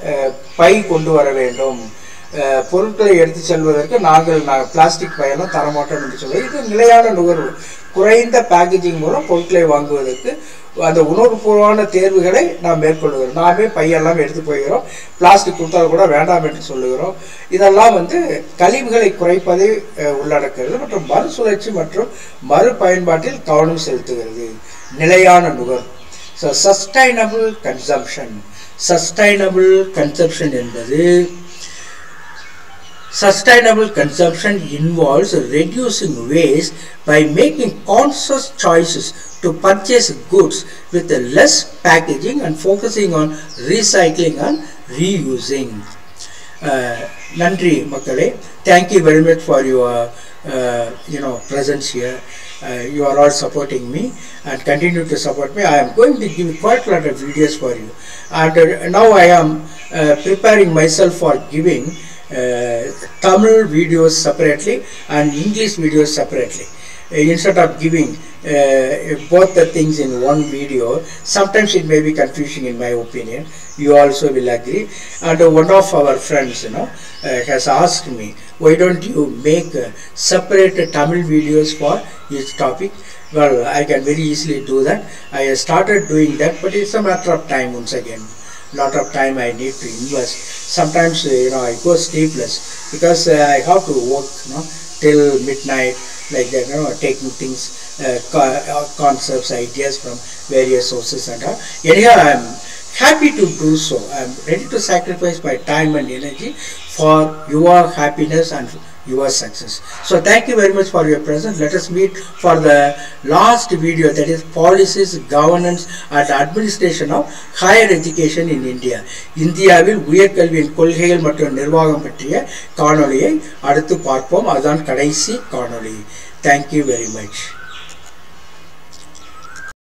பை கொண்டு வர வேண்டும் பொருட்களை எடுத்து செல்வதற்கு நாங்கள் நாங்கள் பிளாஸ்டிக் பையெல்லாம் தரமாட்டோம் என்று சொல்லுவோம் இது நிலையான நுகர்வு குறைந்த பேக்கேஜிங் மூலம் பொருட்களை வாங்குவதற்கு அந்த உணர்வுபூர்வமான தேர்வுகளை நாம் மேற்கொள்கிறோம் நாமே பையெல்லாம் எடுத்து போகிறோம் பிளாஸ்டிக் கொடுத்தால் கூட வேண்டாம் என்று சொல்லுகிறோம் இதெல்லாம் வந்து கழிவுகளை குறைப்பதை உள்ளடக்கிறது மற்றும் மறுசுழற்சி மற்றும் மறுபயன்பாட்டில் கவனம் செலுத்துகிறது நிலையான நுகர்வு so sustainable consumption sustainable consumption என்பது Sustainable consumption involves reducing waste by making conscious choices to purchase goods with less packaging and focusing on recycling and reusing. Uh, நன்றி மக்களே thank you very much for your you know presence here uh, you are all supporting me and continue to support me i am going to give quite a lot of videos for you and uh, now i am uh, preparing myself for giving uh, Tamil videos separately and English videos separately. Uh, instead of giving uh, both the things in one video, sometimes it may be confusing in my opinion. You also will agree. And one of our friends, you know, has asked me, why don't you make separate Tamil videos for each topic? Well, I can very easily do that. I started doing that, but it's a matter of time once again lot of time I need to invest. Sometimes uh, you know I go sleepless because uh, I have to work you know till midnight like that you know taking things uh, co- concepts ideas from various sources and all. Anyhow, I am happy to do so. I am ready to sacrifice my time and energy for your happiness and your success. So thank you very much for your presence. Let us meet for the last video that is policies, governance and administration of higher education in India. இந்தியாவில் உயர்கல்வியின் கொள்கைகள் மற்றும் நிர்வாகம் பற்றிய காணொளியை அடுத்து பார்ப்போம் அதுதான் கடைசி காணொளி தேங்க்யூ வெரி மச்